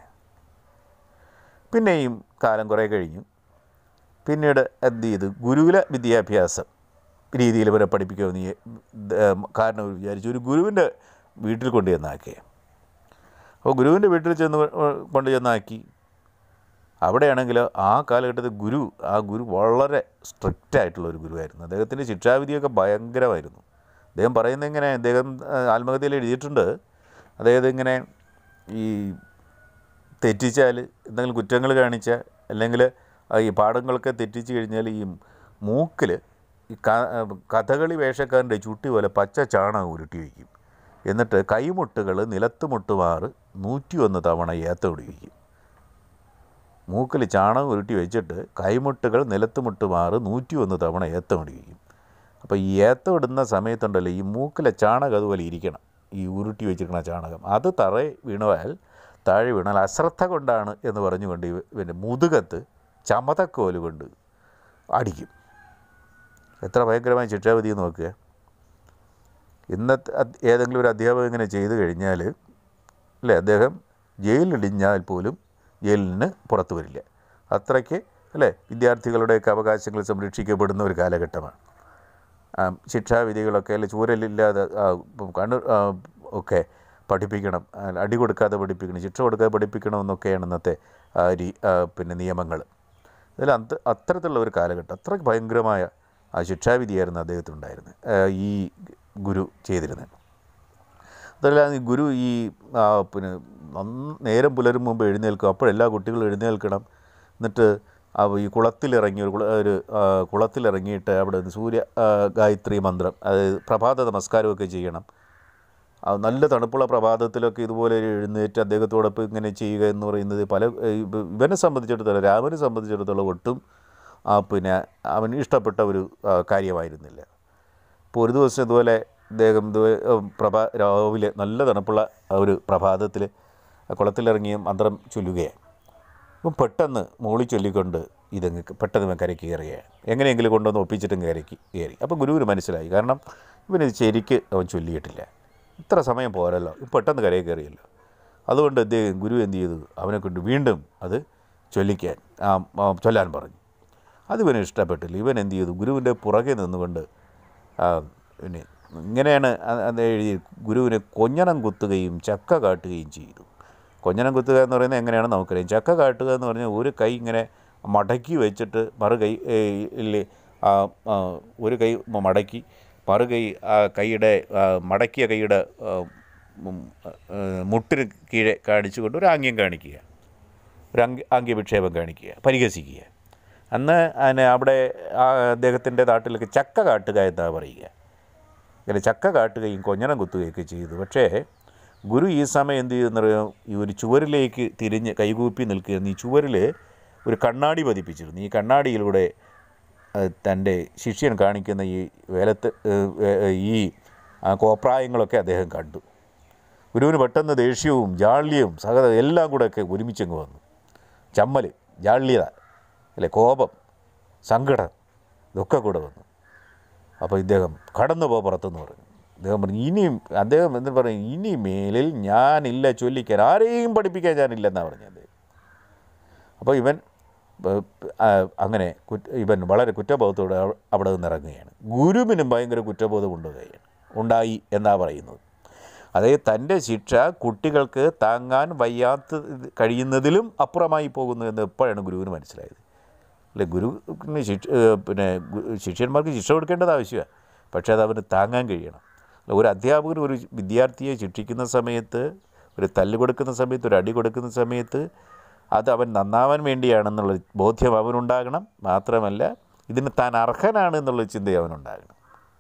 പിന്നെയും കാലം കുറേ കഴിഞ്ഞു പിന്നീട് എന്ത് ചെയ്തു ഗുരുകുല വിദ്യാഭ്യാസം രീതിയിൽ ഇവരെ പഠിപ്പിക്കുമെന്ന് ഈ, ഏർ, കാരണം ഇവർ വിചാരിച്ചു ഒരു ഗുരുവിൻ്റെ വീട്ടിൽ കൊണ്ട് ചെന്നാക്കിയ അപ്പോൾ ഗുരുവിൻ്റെ വീട്ടിൽ ചെന്ന് കൊണ്ട് ചെന്നാക്കി അവിടെയാണെങ്കിൽ ആ കാലഘട്ടത്തിൽ ഗുരു ആ ഗുരു വളരെ സ്ട്രിക്റ്റ് ആയിട്ടുള്ള ഒരു ഗുരുവായിരുന്നു അദ്ദേഹത്തിൻ്റെ ശിക്ഷാവിധിയൊക്കെ ഭയങ്കരമായിരുന്നു അദ്ദേഹം പറയുന്നത് ഇങ്ങനെ അദ്ദേഹം ആ, ആത്മകഥയിൽ എഴുതിയിട്ടുണ്ട് അതായത് ഇങ്ങനെ ഈ തെറ്റിച്ചാൽ എന്തെങ്കിലും കുറ്റങ്ങൾ കാണിച്ചാൽ അല്ലെങ്കിൽ ആ ഈ പാഠങ്ങളൊക്കെ തെറ്റിച്ച് കഴിഞ്ഞാൽ ഈ മൂക്കിൽ ഈ ക- കഥകളി വേഷക്കാരൻ്റെ ചുട്ടി പോലെ പച്ച ചാണകം ഉരുട്ടി വയ്ക്കും എന്നിട്ട് കൈമുട്ടുകൾ നിലത്ത് മുട്ടുമാറ് നൂറ്റി ഒന്ന് തവണ ഏത്തോടി വയ്ക്കും മൂക്കിൽ ചാണകം ഉരുട്ടി വെച്ചിട്ട് കൈമുട്ടുകൾ നിലത്ത് മുട്ടുമാറ് നൂറ്റി ഒന്ന് തവണ ഏത്തം ഇടിക്കും അപ്പോൾ ഈ ഏത്തം ഇടുന്ന സമയത്തുണ്ടല്ലോ ഈ മൂക്കിലെ ചാണകം അതുപോലെ ഇരിക്കണം ഈ ഉരുട്ടി വെച്ചിരിക്കുന്ന ചാണകം അത് തറയെ വീണാൽ താഴെ വീണാൽ അശ്രദ്ധ കൊണ്ടാണ് എന്ന് പറഞ്ഞുകൊണ്ട് ഇവ- ഇവൻ്റെ മുതുകത്ത് ചമതക്കോല് കൊണ്ട് അടിക്കും എത്ര ഭയങ്കരമായ ശിക്ഷാവിധി എന്ന് നോക്കുക ഇന്നത്തെ അത് ഏതെങ്കിലും ഒരു അധ്യാപകൻ ഇങ്ങനെ ചെയ്തു കഴിഞ്ഞാൽ അല്ലേ അദ്ദേഹം ജയിലിലിടിഞ്ഞാൽ പോലും ജയിലിൽ നിന്ന് പുറത്തു വരില്ല അത്രയ്ക്ക് അല്ലേ വിദ്യാർത്ഥികളുടെയൊക്കെ അവകാശങ്ങൾ സംരക്ഷിക്കപ്പെടുന്ന ഒരു കാലഘട്ടമാണ് ആ, ശിക്ഷാവിധികളൊക്കെ അല്ലെ ചൂരലില്ലാതെ ആ, ഇപ്പം കണ്ണു ആ, ഒക്കെ പഠിപ്പിക്കണം ആ, അടി കൊടുക്കാതെ പഠിപ്പിക്കണം ശിക്ഷ കൊടുക്കാതെ പഠിപ്പിക്കണം എന്നൊക്കെയാണ് ഇന്നത്തെ ആ, രീ ആ, പിന്നെ നിയമങ്ങൾ ഇതിൽ അത് അത്തരത്തിലുള്ള ഒരു കാലഘട്ടം അത്രയ്ക്ക് ഭയങ്കരമായ ആ ശിക്ഷാവിധിയായിരുന്നു അദ്ദേഹത്തിനുണ്ടായിരുന്നത് ആ, ഈ ഗുരു ചെയ്തിരുന്നത് അതല്ല ഈ ഗുരു ഈ ആ, പിന്നെ നന്ന- നേരം പുലരും മുമ്പ് എഴുന്നേൽക്കും അപ്പോഴെല്ലാ കുട്ടികളും എഴുന്നേൽക്കണം എന്നിട്ട് ആ ഈ കുളത്തിലിറങ്ങി ഒരു കുള ഒരു ആ, കുളത്തിലിറങ്ങിയിട്ട് അവിടെ നിന്ന് സൂര്യ ആ, ഗായത്രി മന്ത്രം അതായത് പ്രഭാത നമസ്കാരമൊക്കെ ചെയ്യണം ആ, നല്ല തണുപ്പുള്ള പ്രഭാതത്തിലൊക്കെ ഇതുപോലെ ഒരു എഴുന്നേറ്റ് അദ്ദേഹത്തോടൊപ്പം ഇങ്ങനെ ചെയ്യുക എന്ന് പറയുന്നത് പല ഇവ- ഇവനെ സംബന്ധിച്ചിടത്തോളം രാമനെ സംബന്ധിച്ചിടത്തോളം ഒട്ടും ആ, പിന്നെ അവന് ഇഷ്ടപ്പെട്ട ഒരു ആ, കാര്യമായിരുന്നില്ല ഇപ്പോൾ ഒരു ദിവസം ഇതുപോലെ അദ്ദേഹം ഇതുപോലെ ഉം, പ്രഭാ രാവിലെ നല്ല തണുപ്പുള്ള ആ ഒരു പ്രഭാതത്തിൽ കുളത്തിലിറങ്ങിയ മന്ത്രം ചൊല്ലുകയാണ് അപ്പം പെട്ടെന്ന് മൂളി ചൊല്ലിക്കൊണ്ട് ഇതങ്ങ് പെട്ടെന്ന് ഇവൻ കരയ്ക്ക് കയറുകയാണ് എങ്ങനെയെങ്കിലും കൊണ്ടുവന്ന് ഒപ്പിച്ചിട്ടും കരയ്ക്ക് കയറി അപ്പോൾ ഗുരുവിന് മനസ്സിലായി കാരണം ഇവന് ശരിക്ക് അവൻ ചൊല്ലിയിട്ടില്ല ഇത്ര സമയം പോരല്ലോ ഇവൻ പെട്ടെന്ന് കരയിൽ കയറിയല്ലോ അതുകൊണ്ട് അദ്ദേഹം ഗുരു എന്ത് ചെയ്തു അവനെ കൊണ്ട് വീണ്ടും അത് ചൊല്ലിക്കാൻ ആ, ആ, ചൊല്ലാൻ പറഞ്ഞു അത് ഇവന് ഇഷ്ടപ്പെട്ടില്ല ഇവൻ എന്ത് ചെയ്തു ഗുരുവിൻ്റെ പുറകെ നിന്നുകൊണ്ട് ആ, പിന്നെ ഇങ്ങനെയാണ് അ- അത് എഴുതി ഗുരുവിനെ കൊഞ്ഞണം കുത്തുകയും ചക്ക കാട്ടുകയും ചെയ്തു കൊഞ്ഞണം കുത്തുക എന്ന് പറയുന്നത് എങ്ങനെയാണ് നമുക്കറിയാം ചക്ക കാട്ടുക എന്ന് പറഞ്ഞാൽ ഒരു കൈ ഇങ്ങനെ മടക്കി വെച്ചിട്ട് മറു കൈ ഏ, ഇല്ലേ ആ, ആ, ഒരു കൈ മടക്കി മറു കൈ ആ കൈയുടെ ആ, മടക്കിയ കൈയുടെ ആ, ഉം, ആ, മുട്ടിന് കീഴെ കാണിച്ചുകൊണ്ട് ഒരു ആംഗ്യം കാണിക്കുക ഒരു അങ്കി ആംഗ്യവിക്ഷേപം കാണിക്കുക പരിഹസിക്കുക അന്ന് അതിന് അവിടെ ആ അദ്ദേഹത്തിൻ്റെ നാട്ടിലൊക്കെ ചക്ക കാട്ടുക എന്നാണ് പറയുക ഇങ്ങനെ ചക്ക കാട്ടുകയും കൊഞ്ഞണം കുത്തുകയൊക്കെ ചെയ്തു പക്ഷേ ഗുരു ഈ സമയം എന്ത് ചെയ്യുന്നറിയോ ഈ ഒരു ചുവരിലേക്ക് തിരിഞ്ഞ് കൈകൂപ്പി നിൽക്കുകയെന്ന് ഈ ചുവരിൽ ഒരു കണ്ണാടി പതിപ്പിച്ചിരുന്നു ഈ കണ്ണാടിയിലൂടെ ഏഹ്, തൻ്റെ ശിഷ്യൻ കാണിക്കുന്ന ഈ വേലത്ത് ഏഹ്, ഏഹ്, ഈ ആ, കോപ്രായങ്ങളൊക്കെ അദ്ദേഹം കണ്ടു ഗുരുവിന് പെട്ടെന്ന് ദേഷ്യവും ജാള്യവും സഹത എല്ലാം കൂടെ ഒക്കെ ഒരുമിച്ചങ്ങ് വന്നു ചമ്മൽ ജാള്യത അല്ലെ കോപം സങ്കടം ഇതൊക്കെ കൂടെ വന്നു അപ്പോൾ ഇദ്ദേഹം കടന്നു പോ പുറത്തെന്ന് പറഞ്ഞു അദ്ദേഹം പറഞ്ഞു ഇനിയും അദ്ദേഹം എന്ത് പറയും ഇനി മേലിൽ ഞാനില്ല ചൊല്ലിക്കാൻ ആരെയും പഠിപ്പിക്കാൻ ഞാനില്ലെന്നാണ് പറഞ്ഞത് അദ്ദേഹം അപ്പോൾ ഇവൻ ഏഹ്, ആ, അങ്ങനെ കുറ്റ ഇവൻ വളരെ കുറ്റബോധത്തോടെ അവ- അവിടെ നിന്ന് ഇറങ്ങുകയാണ് ഗുരുവിനും ഭയങ്കര കുറ്റബോധം ഉണ്ടാകുകയാണ് ഉണ്ടായി എന്നാണ് പറയുന്നത് അതായത് തൻ്റെ ശിക്ഷ കുട്ടികൾക്ക് താങ്ങാൻ വയ്യാത്ത ഇത് കഴിയുന്നതിലും അപ്പുറമായി പോകുന്നു എന്ന് എപ്പോഴാണ് ഗുരുവിന് മനസ്സിലായത് അല്ലെ ഗുരുവിന് ശിക്ഷ ഏഹ് പിന്നെ ഗു- ശിഷ്യന്മാർക്ക് ശിക്ഷ കൊടുക്കേണ്ടത് ആവശ്യമാണ് പക്ഷേ അത് അവന് താങ്ങാൻ കഴിയണം ഒരു അധ്യാപകർ ഒരു വിദ്യാർത്ഥിയെ ശിക്ഷിക്കുന്ന സമയത്ത് ഒരു തല്ല് കൊടുക്കുന്ന സമയത്ത് ഒരു അടി കൊടുക്കുന്ന സമയത്ത് അത് അവൻ നന്നാവാൻ വേണ്ടിയാണെന്നുള്ള ബോധ്യം അവനുണ്ടാകണം മാത്രമല്ല ഇതിന് താൻ അർഹനാണ് എന്നുള്ള ചിന്ത അവനുണ്ടാകണം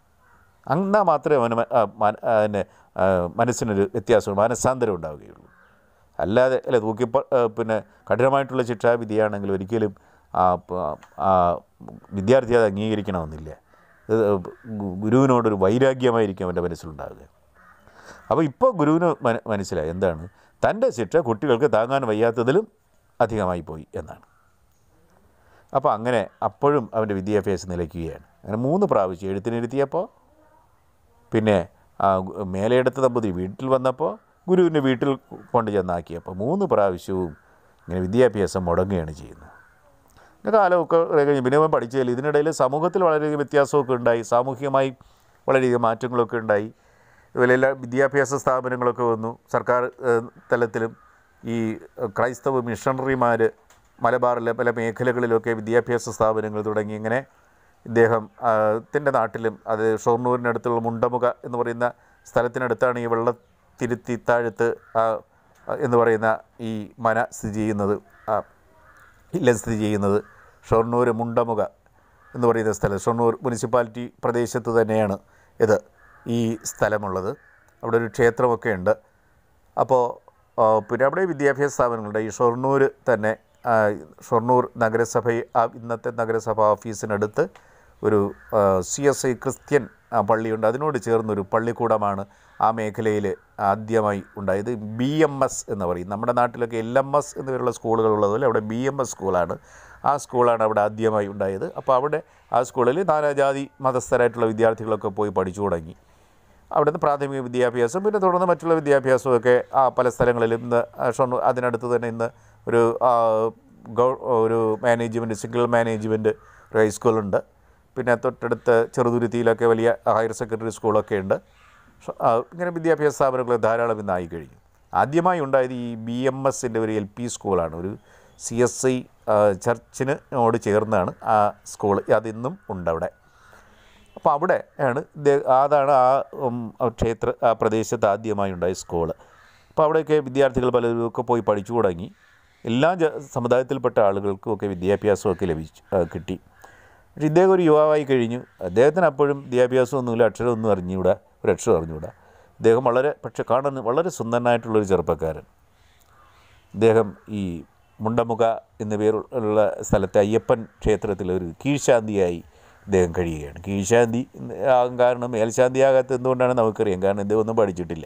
എന്നാൽ മാത്രമേ അവന് മ- ആ, മന- ആ, പിന്നെ ആ, മനസ്സിനൊരു വ്യത്യാസം മനസ്സാന്തരം ഉണ്ടാവുകയുള്ളൂ അല്ലാതെ അല്ല തൂക്കി പ- ആ, പിന്നെ കഠിനമായിട്ടുള്ള ശിക്ഷാവിധിയാണെങ്കിൽ ഒരിക്കലും ആ പ- ആ വിദ്യാർത്ഥി അത് അംഗീകരിക്കണമെന്നില്ല ഇത് ഗു- ഗുരുവിനോടൊരു വൈരാഗ്യമായിരിക്കും അവൻ്റെ മനസ്സിലുണ്ടാവുക അപ്പോൾ ഇപ്പോൾ ഗുരുവിന് മന- മനസ്സിലായി എന്താണ് തൻ്റെ ശിക്ഷ കുട്ടികൾക്ക് താങ്ങാൻ വയ്യാത്തതിലും അധികമായി പോയി എന്നാണ് അപ്പോൾ അങ്ങനെ അപ്പോഴും അവൻ്റെ വിദ്യാഭ്യാസം നിലയ്ക്കുകയാണ് അങ്ങനെ മൂന്ന് പ്രാവശ്യം എഴുത്തിനിരുത്തിയപ്പോൾ പിന്നെ ആ ഗു- മേലെടുത്ത ദമ്പതി വീട്ടിൽ വന്നപ്പോൾ ഗുരുവിൻ്റെ വീട്ടിൽ കൊണ്ട് ചെന്നാക്കിയപ്പോൾ മൂന്ന് പ്രാവശ്യവും ഇങ്ങനെ വിദ്യാഭ്യാസം മുടങ്ങുകയാണ് ചെയ്യുന്നത് പിന്നെ കാലമൊക്കെ കുറെ കഴിഞ്ഞ് പിന്നെ അവൻ പഠിച്ചതിൽ ഇതിനിടയിൽ സമൂഹത്തിൽ വളരെയധികം വ്യത്യാസമൊക്കെ ഉണ്ടായി സാമൂഹികമായി വളരെയധികം മാറ്റങ്ങളൊക്കെ ഉണ്ടായി അതുപോലെ എല്ലാ വിദ്യാഭ്യാസ സ്ഥാപനങ്ങളൊക്കെ വന്നു സർക്കാർ ഏഹ്, തലത്തിലും ഈ ഏഹ്, ക്രൈസ്തവ മിഷണറിമാർ മലബാറിലെ പല മേഖലകളിലൊക്കെ വിദ്യാഭ്യാസ സ്ഥാപനങ്ങൾ തുടങ്ങി ഇങ്ങനെ ഇദ്ദേഹം ത്തിൻ്റെ നാട്ടിലും അത് ഷൊർണൂരിനടുത്തുള്ള മുണ്ടമുഖ എന്ന് പറയുന്ന സ്ഥലത്തിനടുത്താണ് ഈ വെള്ളത്തിരുത്തി താഴത്ത് ആ, ആ, എന്ന് പറയുന്ന ഈ മന സ്ഥിതി ചെയ്യുന്നത് ആ, ഇല്ലം സ്ഥിതി ചെയ്യുന്നത് ഷൊർണൂർ മുണ്ടമുഖ എന്ന് പറയുന്ന സ്ഥലം ഷൊർണൂർ മുനിസിപ്പാലിറ്റി പ്രദേശത്ത് തന്നെയാണ് ഇത് ഈ സ്ഥലമുള്ളത് അവിടെ ഒരു ക്ഷേത്രമൊക്കെ ഉണ്ട് അപ്പോൾ ആ, പിന്നെ അവിടെ വിദ്യാഭ്യാസ സ്ഥാപനങ്ങളുണ്ട് ഈ ഷൊർണൂർ തന്നെ ആ, ഷൊർണൂർ നഗരസഭ ആ, ഇന്നത്തെ നഗരസഭ ഓഫീസിനടുത്ത് ഒരു സി എസ് ഐ ക്രിസ്ത്യൻ ആ, പള്ളിയുണ്ട് അതിനോട് ചേർന്നൊരു പള്ളിക്കൂടമാണ് ആ മേഖലയിൽ ആദ്യമായി ഉണ്ടായത് ബി എം എസ് എന്ന് പറയും നമ്മുടെ നാട്ടിലൊക്കെ എൽ എം എസ് എന്ന് പേരുള്ള സ്കൂളുകൾ ഉള്ളതുപോലെ അവിടെ ബി എം എസ് സ്കൂളാണ് ആ സ്കൂളാണ് അവിടെ ആദ്യമായി ഉണ്ടായത് അപ്പോൾ അവിടെ ആ സ്കൂളിൽ നാനാജാതി മതസ്ഥരായിട്ടുള്ള വിദ്യാർത്ഥികളൊക്കെ പോയി പഠിച്ചു തുടങ്ങി അവിടുന്ന് പ്രാഥമിക വിദ്യാഭ്യാസം പിന്നെ തുടർന്ന് മറ്റുള്ള വിദ്യാഭ്യാസമൊക്കെ ആ പല സ്ഥലങ്ങളിലും ഇന്ന് ആ ഷൊർണൂർ അതിനടുത്ത് തന്നെ ഇന്ന് ഒരു ആ, ഗവ ഒരു മാനേജ്മെൻറ്റ് സിംഗിൾ മാനേജ്മെൻറ്റ് ഒരു ഹൈസ്കൂളുണ്ട് പിന്നെ തൊട്ടടുത്ത് ചെറുതുരുത്തിയിലൊക്കെ വലിയ ഹയർ സെക്കൻഡറി സ്കൂളൊക്കെ ഉണ്ട് ഷ- ആ, ഇങ്ങനെ വിദ്യാഭ്യാസ സ്ഥാപനങ്ങൾ ധാരാളം ഇന്നായി കഴിഞ്ഞു ആദ്യമായി ഉണ്ടായത് ഈ ബി എം എസിൻ്റെ ഒരു എൽ പി സ്കൂളാണ് ഒരു സി എസ് ഐ ചർച്ചിനോട് ചേർന്നാണ് ആ സ്കൂൾ അതിന്നും ഉണ്ട് അവിടെ അപ്പോൾ അവിടെ ആണ് ഇദ്ദേ- അതാണ് ആ ഉം, ആ ക്ഷേത്ര ആ പ്രദേശത്ത് ആദ്യമായി ഉണ്ടായ സ്കൂള് അപ്പോൾ അവിടെയൊക്കെ വിദ്യാർത്ഥികൾ പലരും ഒക്കെ പോയി പഠിച്ചു തുടങ്ങി എല്ലാ ജ- സമുദായത്തിൽപ്പെട്ട ആളുകൾക്കും ഒക്കെ വിദ്യാഭ്യാസമൊക്കെ ലഭിച്ചു ആ, കിട്ടി പക്ഷേ ഇദ്ദേഹം ഒരു യുവാവായി കഴിഞ്ഞു അദ്ദേഹത്തിന് അപ്പോഴും വിദ്യാഭ്യാസമൊന്നുമില്ല അക്ഷരമൊന്നും അറിഞ്ഞുകൂടാ ഒരു അക്ഷരം അറിഞ്ഞുകൂടാ ഇദ്ദേഹം വളരെ പക്ഷെ കാണുന്ന വളരെ സുന്ദരനായിട്ടുള്ളൊരു ചെറുപ്പക്കാരൻ ഇദ്ദേഹം ഈ മുണ്ടമുഖ എന്ന പേരുള്ള സ്ഥലത്തെ അയ്യപ്പൻ ക്ഷേത്രത്തിൽ ഒരു കീഴ്ശാന്തിയായി ഇദ്ദേഹം കഴിയുകയാണ് കീഴ്ശാന്തി ആകാൻ കാരണം മേൽശാന്തി ആകാത്ത എന്തുകൊണ്ടാണ് നമുക്കറിയാം കാരണം ഇദ്ദേഹം ഒന്നും പഠിച്ചിട്ടില്ല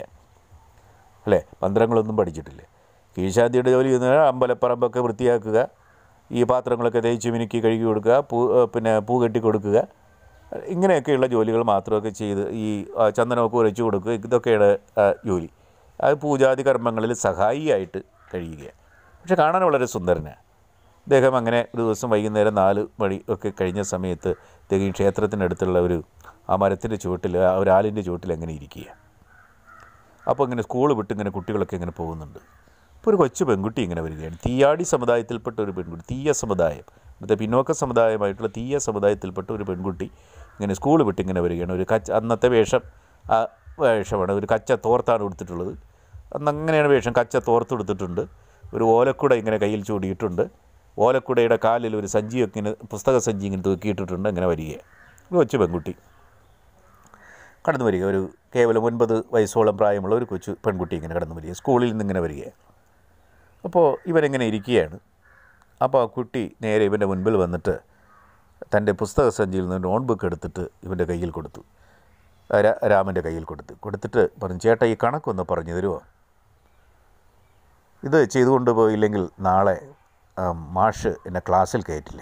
അല്ലേ മന്ത്രങ്ങളൊന്നും പഠിച്ചിട്ടില്ല കീഴ്ശാന്തിയുടെ ജോലി ചെയ്യുന്നത് അമ്പലപ്പറമ്പൊക്കെ വൃത്തിയാക്കുക ഈ പാത്രങ്ങളൊക്കെ തേച്ച് മിനുക്കി കഴുകി കൊടുക്കുക പൂ ഏഹ് പിന്നെ പൂ കെട്ടി കൊടുക്കുക ഇങ്ങനെയൊക്കെയുള്ള ജോലികൾ മാത്രമൊക്കെ ചെയ്ത് ഈ ആ, ചന്ദനമൊക്കെ ഉരച്ചു കൊടുക്കുക ഇതൊക്കെയാണ് ആ, ജോലി അത് പൂജാതി കർമ്മങ്ങളിൽ സഹായിയായിട്ട് കഴിയുകയാണ് പക്ഷെ കാണാൻ വളരെ സുന്ദരനാണ് അദ്ദേഹം അങ്ങനെ ഒരു ദിവസം വൈകുന്നേരം നാല് മണി ഒക്കെ കഴിഞ്ഞ സമയത്ത് ഇദ്ദേഹം ഈ ക്ഷേത്രത്തിനടുത്തുള്ള ഒരു ആ മരത്തിൻ്റെ ചുവട്ടിൽ ആ ഒരു ആലിൻ്റെ ചുവട്ടിൽ അങ്ങനെ ഇരിക്കുക അപ്പോൾ ഇങ്ങനെ സ്കൂൾ വിട്ട് ഇങ്ങനെ കുട്ടികളൊക്കെ ഇങ്ങനെ പോകുന്നുണ്ട് അപ്പോൾ ഒരു കൊച്ചു പെൺകുട്ടി ഇങ്ങനെ വരികയാണ് തീയാടി സമുദായത്തിൽപ്പെട്ട ഒരു പെൺകുട്ടി തീയ സമുദായം ഇവിടുത്തെ പിന്നോക്ക സമുദായമായിട്ടുള്ള തീയ സമുദായത്തിൽപ്പെട്ട ഒരു പെൺകുട്ടി ഇങ്ങനെ സ്കൂൾ വിട്ട് ഇങ്ങനെ വരികയാണ് ഒരു കച്ച അന്നത്തെ വേഷം ആ വേഷമാണ് ഒരു കച്ച തോർത്താണ് കൊടുത്തിട്ടുള്ളത് അന്ന് അങ്ങനെയാണ് വേഷം കച്ച തോർത്ത് കൊടുത്തിട്ടുണ്ട് ഒരു ഓലക്കുട ഇങ്ങനെ കയ്യിൽ ചൂടിയിട്ടുണ്ട് ഓലക്കുടയുടെ കാലിൽ ഒരു സഞ്ചിയൊക്കെ ഇങ്ങനെ പുസ്തക സഞ്ചി ഇങ്ങനെ തൂക്കിയിട്ടിട്ടുണ്ട് ഇങ്ങനെ വരികയാണ് ഒരു കൊച്ചു പെൺകുട്ടി കടന്നു വരിക ഒരു കേവലം ഒൻപത് വയസ്സോളം പ്രായമുള്ള ഒരു കൊച്ചു പെൺകുട്ടി ഇങ്ങനെ കടന്നു വരിക സ്കൂളിൽ നിന്ന് ഇങ്ങനെ വരികയാണ് അപ്പോൾ ഇവരിങ്ങനെ ഇരിക്കുകയാണ് അപ്പോൾ ആ കുട്ടി നേരെ ഇവൻ്റെ മുൻപിൽ വന്നിട്ട് തൻ്റെ പുസ്തക സഞ്ചിയിൽ നിന്ന് നോട്ട് ബുക്ക് എടുത്തിട്ട് ഇവൻ്റെ കയ്യിൽ കൊടുത്തു രാ- രാമൻ്റെ കയ്യിൽ കൊടുത്തു കൊടുത്തിട്ട് പറഞ്ഞു ചേട്ടാ ഈ കണക്കൊന്ന് പറഞ്ഞു തരുമോ ഇത് ചെയ്തുകൊണ്ട് പോയില്ലെങ്കിൽ നാളെ ആ, മാഷ് എന്നെ ക്ലാസ്സിൽ കയറ്റില്ല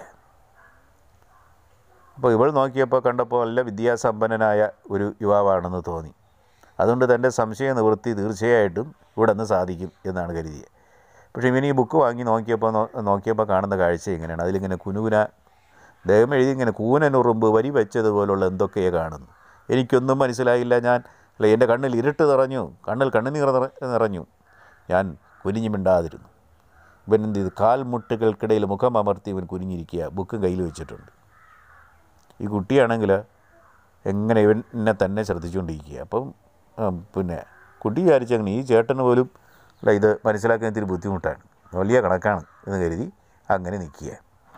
അപ്പോൾ ഇവൾ നോക്കിയപ്പോൾ കണ്ടപ്പോൾ നല്ല വിദ്യാസമ്പന്നനായ ഒരു യുവാവാണെന്ന് തോന്നി അതുകൊണ്ട് തൻ്റെ സംശയ നിവൃത്തി തീർച്ചയായിട്ടും ഇവിടെ നിന്ന് സാധിക്കും എന്നാണ് കരുതിയത് പക്ഷേ ഇവൻ ഈ ബുക്ക് വാങ്ങി നോക്കിയപ്പോൾ നോ- നോക്കിയപ്പോൾ കാണുന്ന കാഴ്ച ഇങ്ങനെയാണ് അതിലിങ്ങനെ കുനുകുന ദൈവം എഴുതി ഇങ്ങനെ കൂനനുറുമ്പ് വരി വെച്ചതുപോലുള്ള എന്തൊക്കെയോ കാണുന്നു എനിക്കൊന്നും മനസ്സിലായില്ല ഞാൻ അല്ല എൻ്റെ കണ്ണിൽ ഇരുട്ട് നിറഞ്ഞു കണ്ണിൽ കണ്ണുനീർ നിറ- നിറഞ്ഞു ഞാൻ കുനിഞ്ഞു മിണ്ടാതിരുന്നു ഇവൻ എന്ത് ചെയ്തു കാൽമുട്ടുകൾക്കിടയിൽ മുഖം അമർത്തി ഇവൻ കുനിഞ്ഞിരിക്കുക ബുക്കും കയ്യിൽ വെച്ചിട്ടുണ്ട് ഈ കുട്ടിയാണെങ്കിൽ എങ്ങനെ ഇവനെ തന്നെ ശ്രദ്ധിച്ചുകൊണ്ടിരിക്കുക അപ്പം ഉം, പിന്നെ കുട്ടി വിചാരിച്ചങ്ങനെ ഈ ചേട്ടന് പോലും അല്ല ഇത് മനസ്സിലാക്കാൻ ഇത്തിരി ബുദ്ധിമുട്ടാണ് വലിയ കണക്കാണ് എന്ന് കരുതി അങ്ങനെ നിൽക്കുക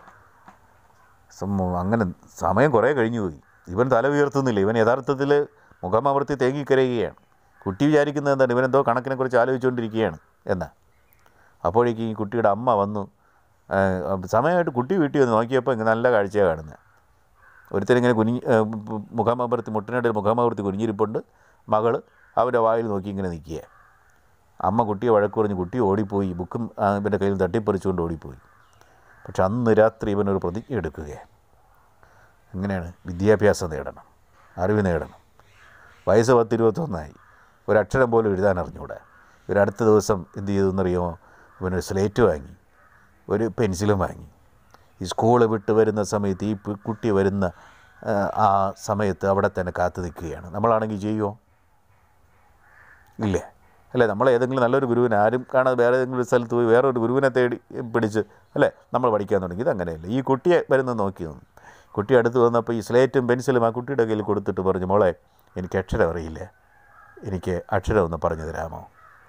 സം- അങ്ങനെ സമയം കുറേ കഴിഞ്ഞു പോയി ഇവൻ തല ഉയർത്തുന്നില്ല ഇവൻ യഥാർത്ഥത്തിൽ മുഖമമർത്തി തേങ്ങിക്കരയുകയാണ് കുട്ടി വിചാരിക്കുന്നത് എന്താണ് ഇവനെന്തോ കണക്കിനെക്കുറിച്ച് ആലോചിച്ചുകൊണ്ടിരിക്കുകയാണ് എന്നാ അപ്പോഴേക്കും ഈ കുട്ടിയുടെ അമ്മ വന്നു ആ, സമയമായിട്ട് കുട്ടി വീട്ടിൽ വന്ന് നോക്കിയപ്പോൾ ഇങ്ങനെ നല്ല കാഴ്ചയാണ് കാണുന്നത് ഒരുത്തരിങ്ങനെ കുനിഞ്ഞ് ആ, മുഖമമർത്തി മുട്ടിനിടയിൽ മുഖമമർത്തി കുനിഞ്ഞിരിപ്പുണ്ട് മകള് അവൻ്റെ വായിൽ നോക്കി ഇങ്ങനെ നിൽക്കുക അമ്മ കുട്ടിയെ വഴക്ക് പറഞ്ഞ് കുട്ടി ഓടിപ്പോയി ബുക്കും ആ, ഇവൻ്റെ കയ്യിൽ തട്ടിപ്പറിച്ചുകൊണ്ട് ഓടിപ്പോയി പക്ഷെ അന്ന് രാത്രി ഇവനൊരു പ്രതിജ്ഞ എടുക്കുകയാണ് എങ്ങനെയാണ് വിദ്യാഭ്യാസം നേടണം അറിവ് നേടണം വയസ്സ് പത്തിരുപത്തൊന്നായി ഒരക്ഷരം പോലും എഴുതാൻ അറിഞ്ഞൂടാ ഒരു അടുത്ത ദിവസം എന്ത് ചെയ്തു എന്നറിയുമോ ഇവനൊരു സ്ലേറ്റ് വാങ്ങി ഒരു പെൻസിലും വാങ്ങി ഈ സ്കൂൾ വിട്ട് വരുന്ന സമയത്ത് ഈ പു- കുട്ടി വരുന്ന ആ, ആ സമയത്ത് അവിടെ തന്നെ കാത്തു നിൽക്കുകയാണ് നമ്മളാണെങ്കിൽ ചെയ്യുമോ ഇല്ലേ അല്ലേ നമ്മൾ ഏതെങ്കിലും നല്ലൊരു ഗുരുവിനെ ആരും കാണാതെ വേറെ ഏതെങ്കിലും ഒരു സ്ഥലത്ത് പോയി വേറെ ഒരു ഗുരുവിനെ തേടി പിടിച്ച് അല്ലേ നമ്മൾ പഠിക്കാൻ തുടങ്ങി ഇതങ്ങനെയല്ല ഈ കുട്ടിയെ വരുന്നത് നോക്കി നിന്നു കുട്ടി അടുത്ത് വന്നപ്പോൾ ഈ സ്ലേറ്റും പെൻസിലും ആ കുട്ടിയുടെ കയ്യിൽ കൊടുത്തിട്ട് പറഞ്ഞു മോളെ എനിക്ക് അക്ഷരം അറിയില്ല എനിക്ക് അക്ഷരം ഒന്ന് പറഞ്ഞു തരാമോ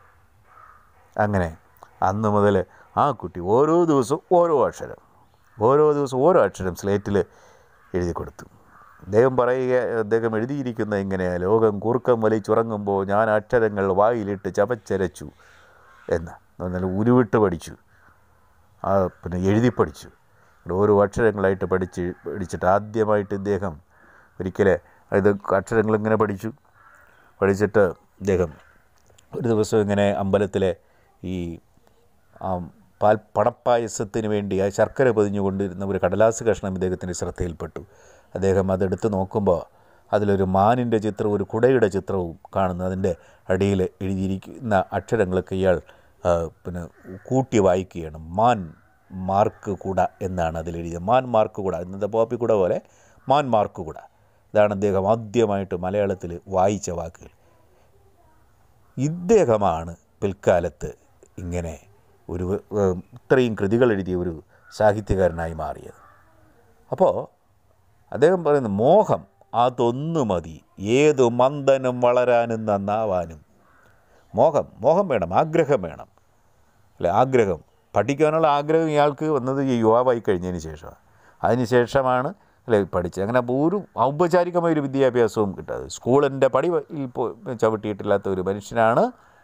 അങ്ങനെ അന്ന് മുതൽ ആ കുട്ടി ഓരോ ദിവസവും ഓരോ അക്ഷരം ഓരോ ദിവസവും ഓരോ അക്ഷരം സ്ലേറ്റിൽ എഴുതി കൊടുത്തു അദ്ദേഹം പറയുക അദ്ദേഹം എഴുതിയിരിക്കുന്ന ഇങ്ങനെ ലോകം കൂർക്കം വലിച്ചുറങ്ങുമ്പോൾ ഞാൻ അക്ഷരങ്ങൾ വായിലിട്ട് ചവച്ചരച്ചു എന്ന് എന്നാൽ ഉരുവിട്ട് പഠിച്ചു ആ പിന്നെ എഴുതി പഠിച്ചു എന്നിട്ട് ഓരോ അക്ഷരങ്ങളായിട്ട് പഠിച്ച് പഠിച്ചിട്ട് ആദ്യമായിട്ട് ഇദ്ദേഹം ഒരിക്കൽ ഇത് അക്ഷരങ്ങൾ ഇങ്ങനെ പഠിച്ചു പഠിച്ചിട്ട് ഇദ്ദേഹം ഒരു ദിവസം ഇങ്ങനെ അമ്പലത്തിലെ ഈ ആ പാൽ പണപ്പായസത്തിന് വേണ്ടി ആ ശർക്കര പൊതിഞ്ഞു കൊണ്ടിരുന്ന ഒരു കടലാസ് കഷ്ണം ഇദ്ദേഹത്തിൻ്റെ ശ്രദ്ധയിൽപ്പെട്ടു അദ്ദേഹം അതെടുത്ത് നോക്കുമ്പോൾ അതിലൊരു മാനിൻ്റെ ചിത്രവും ഒരു കുടയുടെ ചിത്രവും കാണുന്നു അതിൻ്റെ അടിയിൽ എഴുതിയിരിക്കുന്ന അക്ഷരങ്ങളൊക്കെ ഇയാൾ ആ, പിന്നെ കൂട്ടി വായിക്കുകയാണ് മാൻ മാർക്ക് കുട എന്നാണ് അതിലെഴുതിയത് മാൻ മാർക്ക് കുട ഇന്നത്തെ പോപ്പി കുട പോലെ മാൻ മാർക്ക് കുട ഇതാണ് അദ്ദേഹം ആദ്യമായിട്ട് മലയാളത്തിൽ വായിച്ച വാക്കുകൾ ഇദ്ദേഹമാണ് പിൽക്കാലത്ത് ഇങ്ങനെ ഒരു ഏഹ്, ഇത്രയും കൃതികൾ എഴുതിയ ഒരു സാഹിത്യകാരനായി മാറിയത് അപ്പോൾ അദ്ദേഹം പറയുന്നു മോഹം അതൊന്നു മതി ഏതു മന്ദനും വളരാനും നന്നാവാനും മോഹം മോഹം വേണം ആഗ്രഹം വേണം അല്ലെ ആഗ്രഹം പഠിക്കാനുള്ള ആഗ്രഹം ഇയാൾക്ക് വന്നത് ഈ യുവാവായി കഴിഞ്ഞതിന് ശേഷമാണ് അതിന് ശേഷമാണ് അല്ലെ പഠിച്ചത് അങ്ങനെ അപ്പോൾ ഒരു ഔപചാരികമായ ഒരു വിദ്യാഭ്യാസവും കിട്ടാതെ സ്കൂളിൻ്റെ പടിയിൽ പോ ചവിട്ടിയിട്ടില്ലാത്ത ഒരു മനുഷ്യനാണ്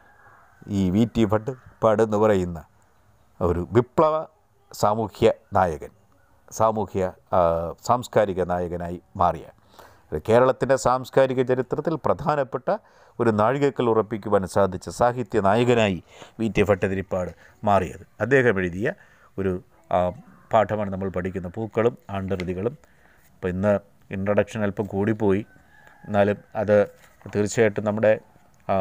ഈ വി ടി ഭട്ടപ്പാട് എന്ന് പറയുന്ന ഒരു വിപ്ലവ സാമൂഹ്യ നായകൻ സാമൂഹ്യ ആ, സാംസ്കാരിക നായകനായി മാറിയ കേരളത്തിൻ്റെ സാംസ്കാരിക ചരിത്രത്തിൽ പ്രധാനപ്പെട്ട ഒരു നാഴികക്കൽ ഉറപ്പിക്കുവാൻ സാധിച്ച സാഹിത്യ നായകനായി വി ടി ഭട്ടതിരിപ്പാട് മാറിയത് അദ്ദേഹം എഴുതിയ ഒരു ആ, പാഠമാണ് നമ്മൾ പഠിക്കുന്ന പൂക്കളും ആണ്ടറുതികളും അപ്പോൾ ഇന്ന് ഇൻട്രഡക്ഷൻ അല്പം കൂടിപ്പോയി എന്നാലും അത് തീർച്ചയായിട്ടും നമ്മുടെ ആ,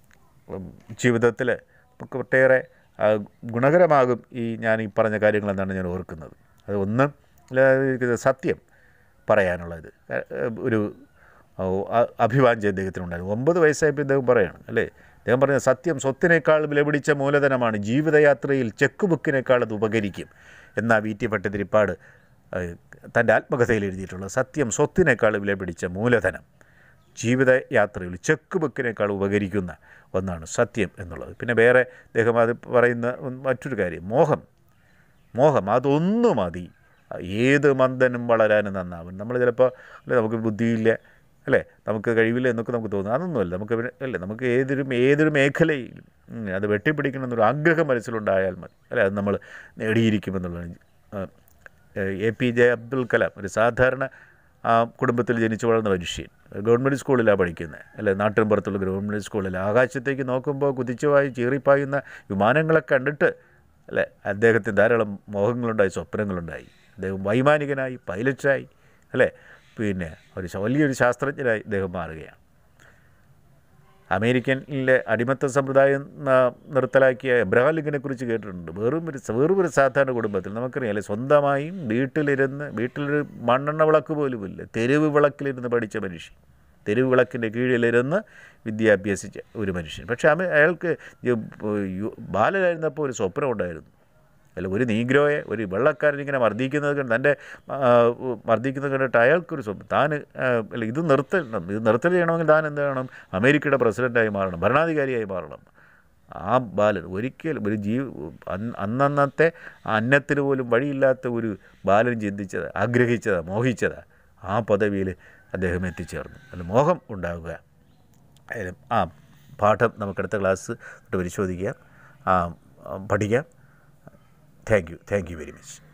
ജീവിതത്തിൽ നമുക്ക് ഒട്ടേറെ ആ, ഗുണകരമാകും ഈ ഞാൻ ഈ പറഞ്ഞ കാര്യങ്ങൾ എന്നാണ് ഞാൻ ഓർക്കുന്നത് അത് ഒന്ന് അല്ല, സത്യം പറയാനുള്ളത് ആ, ഒരു ഓ, അ- അഭിവാഞ്യം അദ്ദേഹത്തിനുണ്ടായിരുന്നു ഒമ്പത് വയസ്സായപ്പോൾ ഇദ്ദേഹം പറയാണ് അല്ലേ അദ്ദേഹം പറഞ്ഞ സത്യം സ്വത്തിനേക്കാൾ വിലപിടിച്ച മൂലധനമാണ് ജീവിതയാത്രയിൽ ചെക്ക് ബുക്കിനേക്കാൾ അത് ഉപകരിക്കും എന്നാ വി ടി ഭട്ടതിരിപ്പാട് ആ, തൻ്റെ ആത്മകഥയിൽ എഴുതിയിട്ടുള്ളത് സത്യം സ്വത്തിനേക്കാൾ വിലപിടിച്ച മൂലധനം ജീവിതയാത്രയിൽ ചെക്ക് ബുക്കിനേക്കാൾ ഉപകരിക്കുന്ന ഒന്നാണ് സത്യം എന്നുള്ളത് പിന്നെ വേറെ അദ്ദേഹം അത് പറയുന്ന മറ്റൊരു കാര്യം മോഹം മോഹം അതൊന്നു മതി ഏത് മന്ദനും വളരാനും നന്നാവും നമ്മൾ ചിലപ്പോൾ അല്ലേ നമുക്ക് ബുദ്ധിയില്ല അല്ലേ നമുക്ക് കഴിവില്ല എന്നൊക്കെ നമുക്ക് തോന്നും അതൊന്നുമല്ല നമുക്ക് പിന്നെ അല്ലേ നമുക്ക് ഏതൊരു ഏതൊരു മേഖലയിലും ഉം, അത് വെട്ടിപ്പിടിക്കണമെന്നൊരു ആഗ്രഹം മനസ്സിലുണ്ടായാൽ മതി അല്ലേ അത് നമ്മൾ നേടിയിരിക്കുമെന്നുള്ളതാണ് ആ, A P J Abdul Kalam ഒരു സാധാരണ ആ കുടുംബത്തിൽ ജനിച്ചു വളർന്ന മനുഷ്യൻ ഗവൺമെൻറ് സ്കൂളിലാണ് പഠിക്കുന്നത് അല്ലെ നാട്ടിൻപുറത്തുള്ള ഗവൺമെൻറ് സ്കൂളിൽ ആകാശത്തേക്ക് നോക്കുമ്പോൾ കുതിച്ചുവായി ചീറിപ്പായുന്ന വിമാനങ്ങളെ കണ്ടിട്ട് അല്ലെ അദ്ദേഹത്തിന് ധാരാളം മോഹങ്ങളുണ്ടായി സ്വപ്നങ്ങളുണ്ടായി അദ്ദേഹം വൈമാനികനായി പൈലറ്റായി അല്ലേ പിന്നെ ഒരു ശ- വലിയൊരു ശാസ്ത്രജ്ഞനായി അദ്ദേഹം മാറുകയാണ് അമേരിക്കനിലെ അടിമത്ത സമ്പ്രദായം ന- നിർത്തലാക്കിയ എബ്രഹാം ലിങ്കനെ കുറിച്ച് കേട്ടിട്ടുണ്ട് വെറും ഒരു വെറും ഒരു സാധാരണ കുടുംബത്തിൽ നമുക്കറിയാമല്ലേ സ്വന്തമായും വീട്ടിലിരുന്ന് വീട്ടിലൊരു മണ്ണെണ്ണ വിളക്ക് പോലുമില്ല തെരുവ് വിളക്കിലിരുന്ന് പഠിച്ച മനുഷ്യൻ തെരുവ് വിളക്കിൻ്റെ കീഴിലിരുന്ന് വിദ്യ അഭ്യസിച്ച ഒരു മനുഷ്യൻ പക്ഷേ അമ അയാൾക്ക് ഈ യു- ബാലനായിരുന്നപ്പോൾ ഒരു സ്വപ്നം ഉണ്ടായിരുന്നു അല്ല ഒരു നീഗ്രോയെ ഒരു വെള്ളക്കാരൻ ഇങ്ങനെ മർദ്ദിക്കുന്നത് കണ്ട് തൻ്റെ ആ, മർദ്ദിക്കുന്നത് കണ്ടിട്ട് അയാൾക്കൊരു സ്വപ്നം താൻ ആ, അല്ല ഇത് നിർത്തണം ഇത് നിർത്തൽ ചെയ്യണമെങ്കിൽ താൻ എന്ത് വേണം അമേരിക്കയുടെ പ്രസിഡൻ്റായി മാറണം ഭരണാധികാരിയായി മാറണം ആ ബാലൻ ഒരിക്കലും ഒരു ജീവ അന്ന് അന്നന്നത്തെ ആ അന്നത്തിന് പോലും വഴിയില്ലാത്ത ഒരു ബാലൻ ചിന്തിച്ചത് ആഗ്രഹിച്ചത് മോഹിച്ചത് ആ പദവിയിൽ അദ്ദേഹം എത്തിച്ചേർന്നു അല്ല മോഹം ഉണ്ടാവുക ആയാലും ആ പാഠം നമുക്കടുത്ത ക്ലാസ് തൊട്ട് പരിശോധിക്കാം ആ, ആ, പഠിക്കാം thank you thank you very much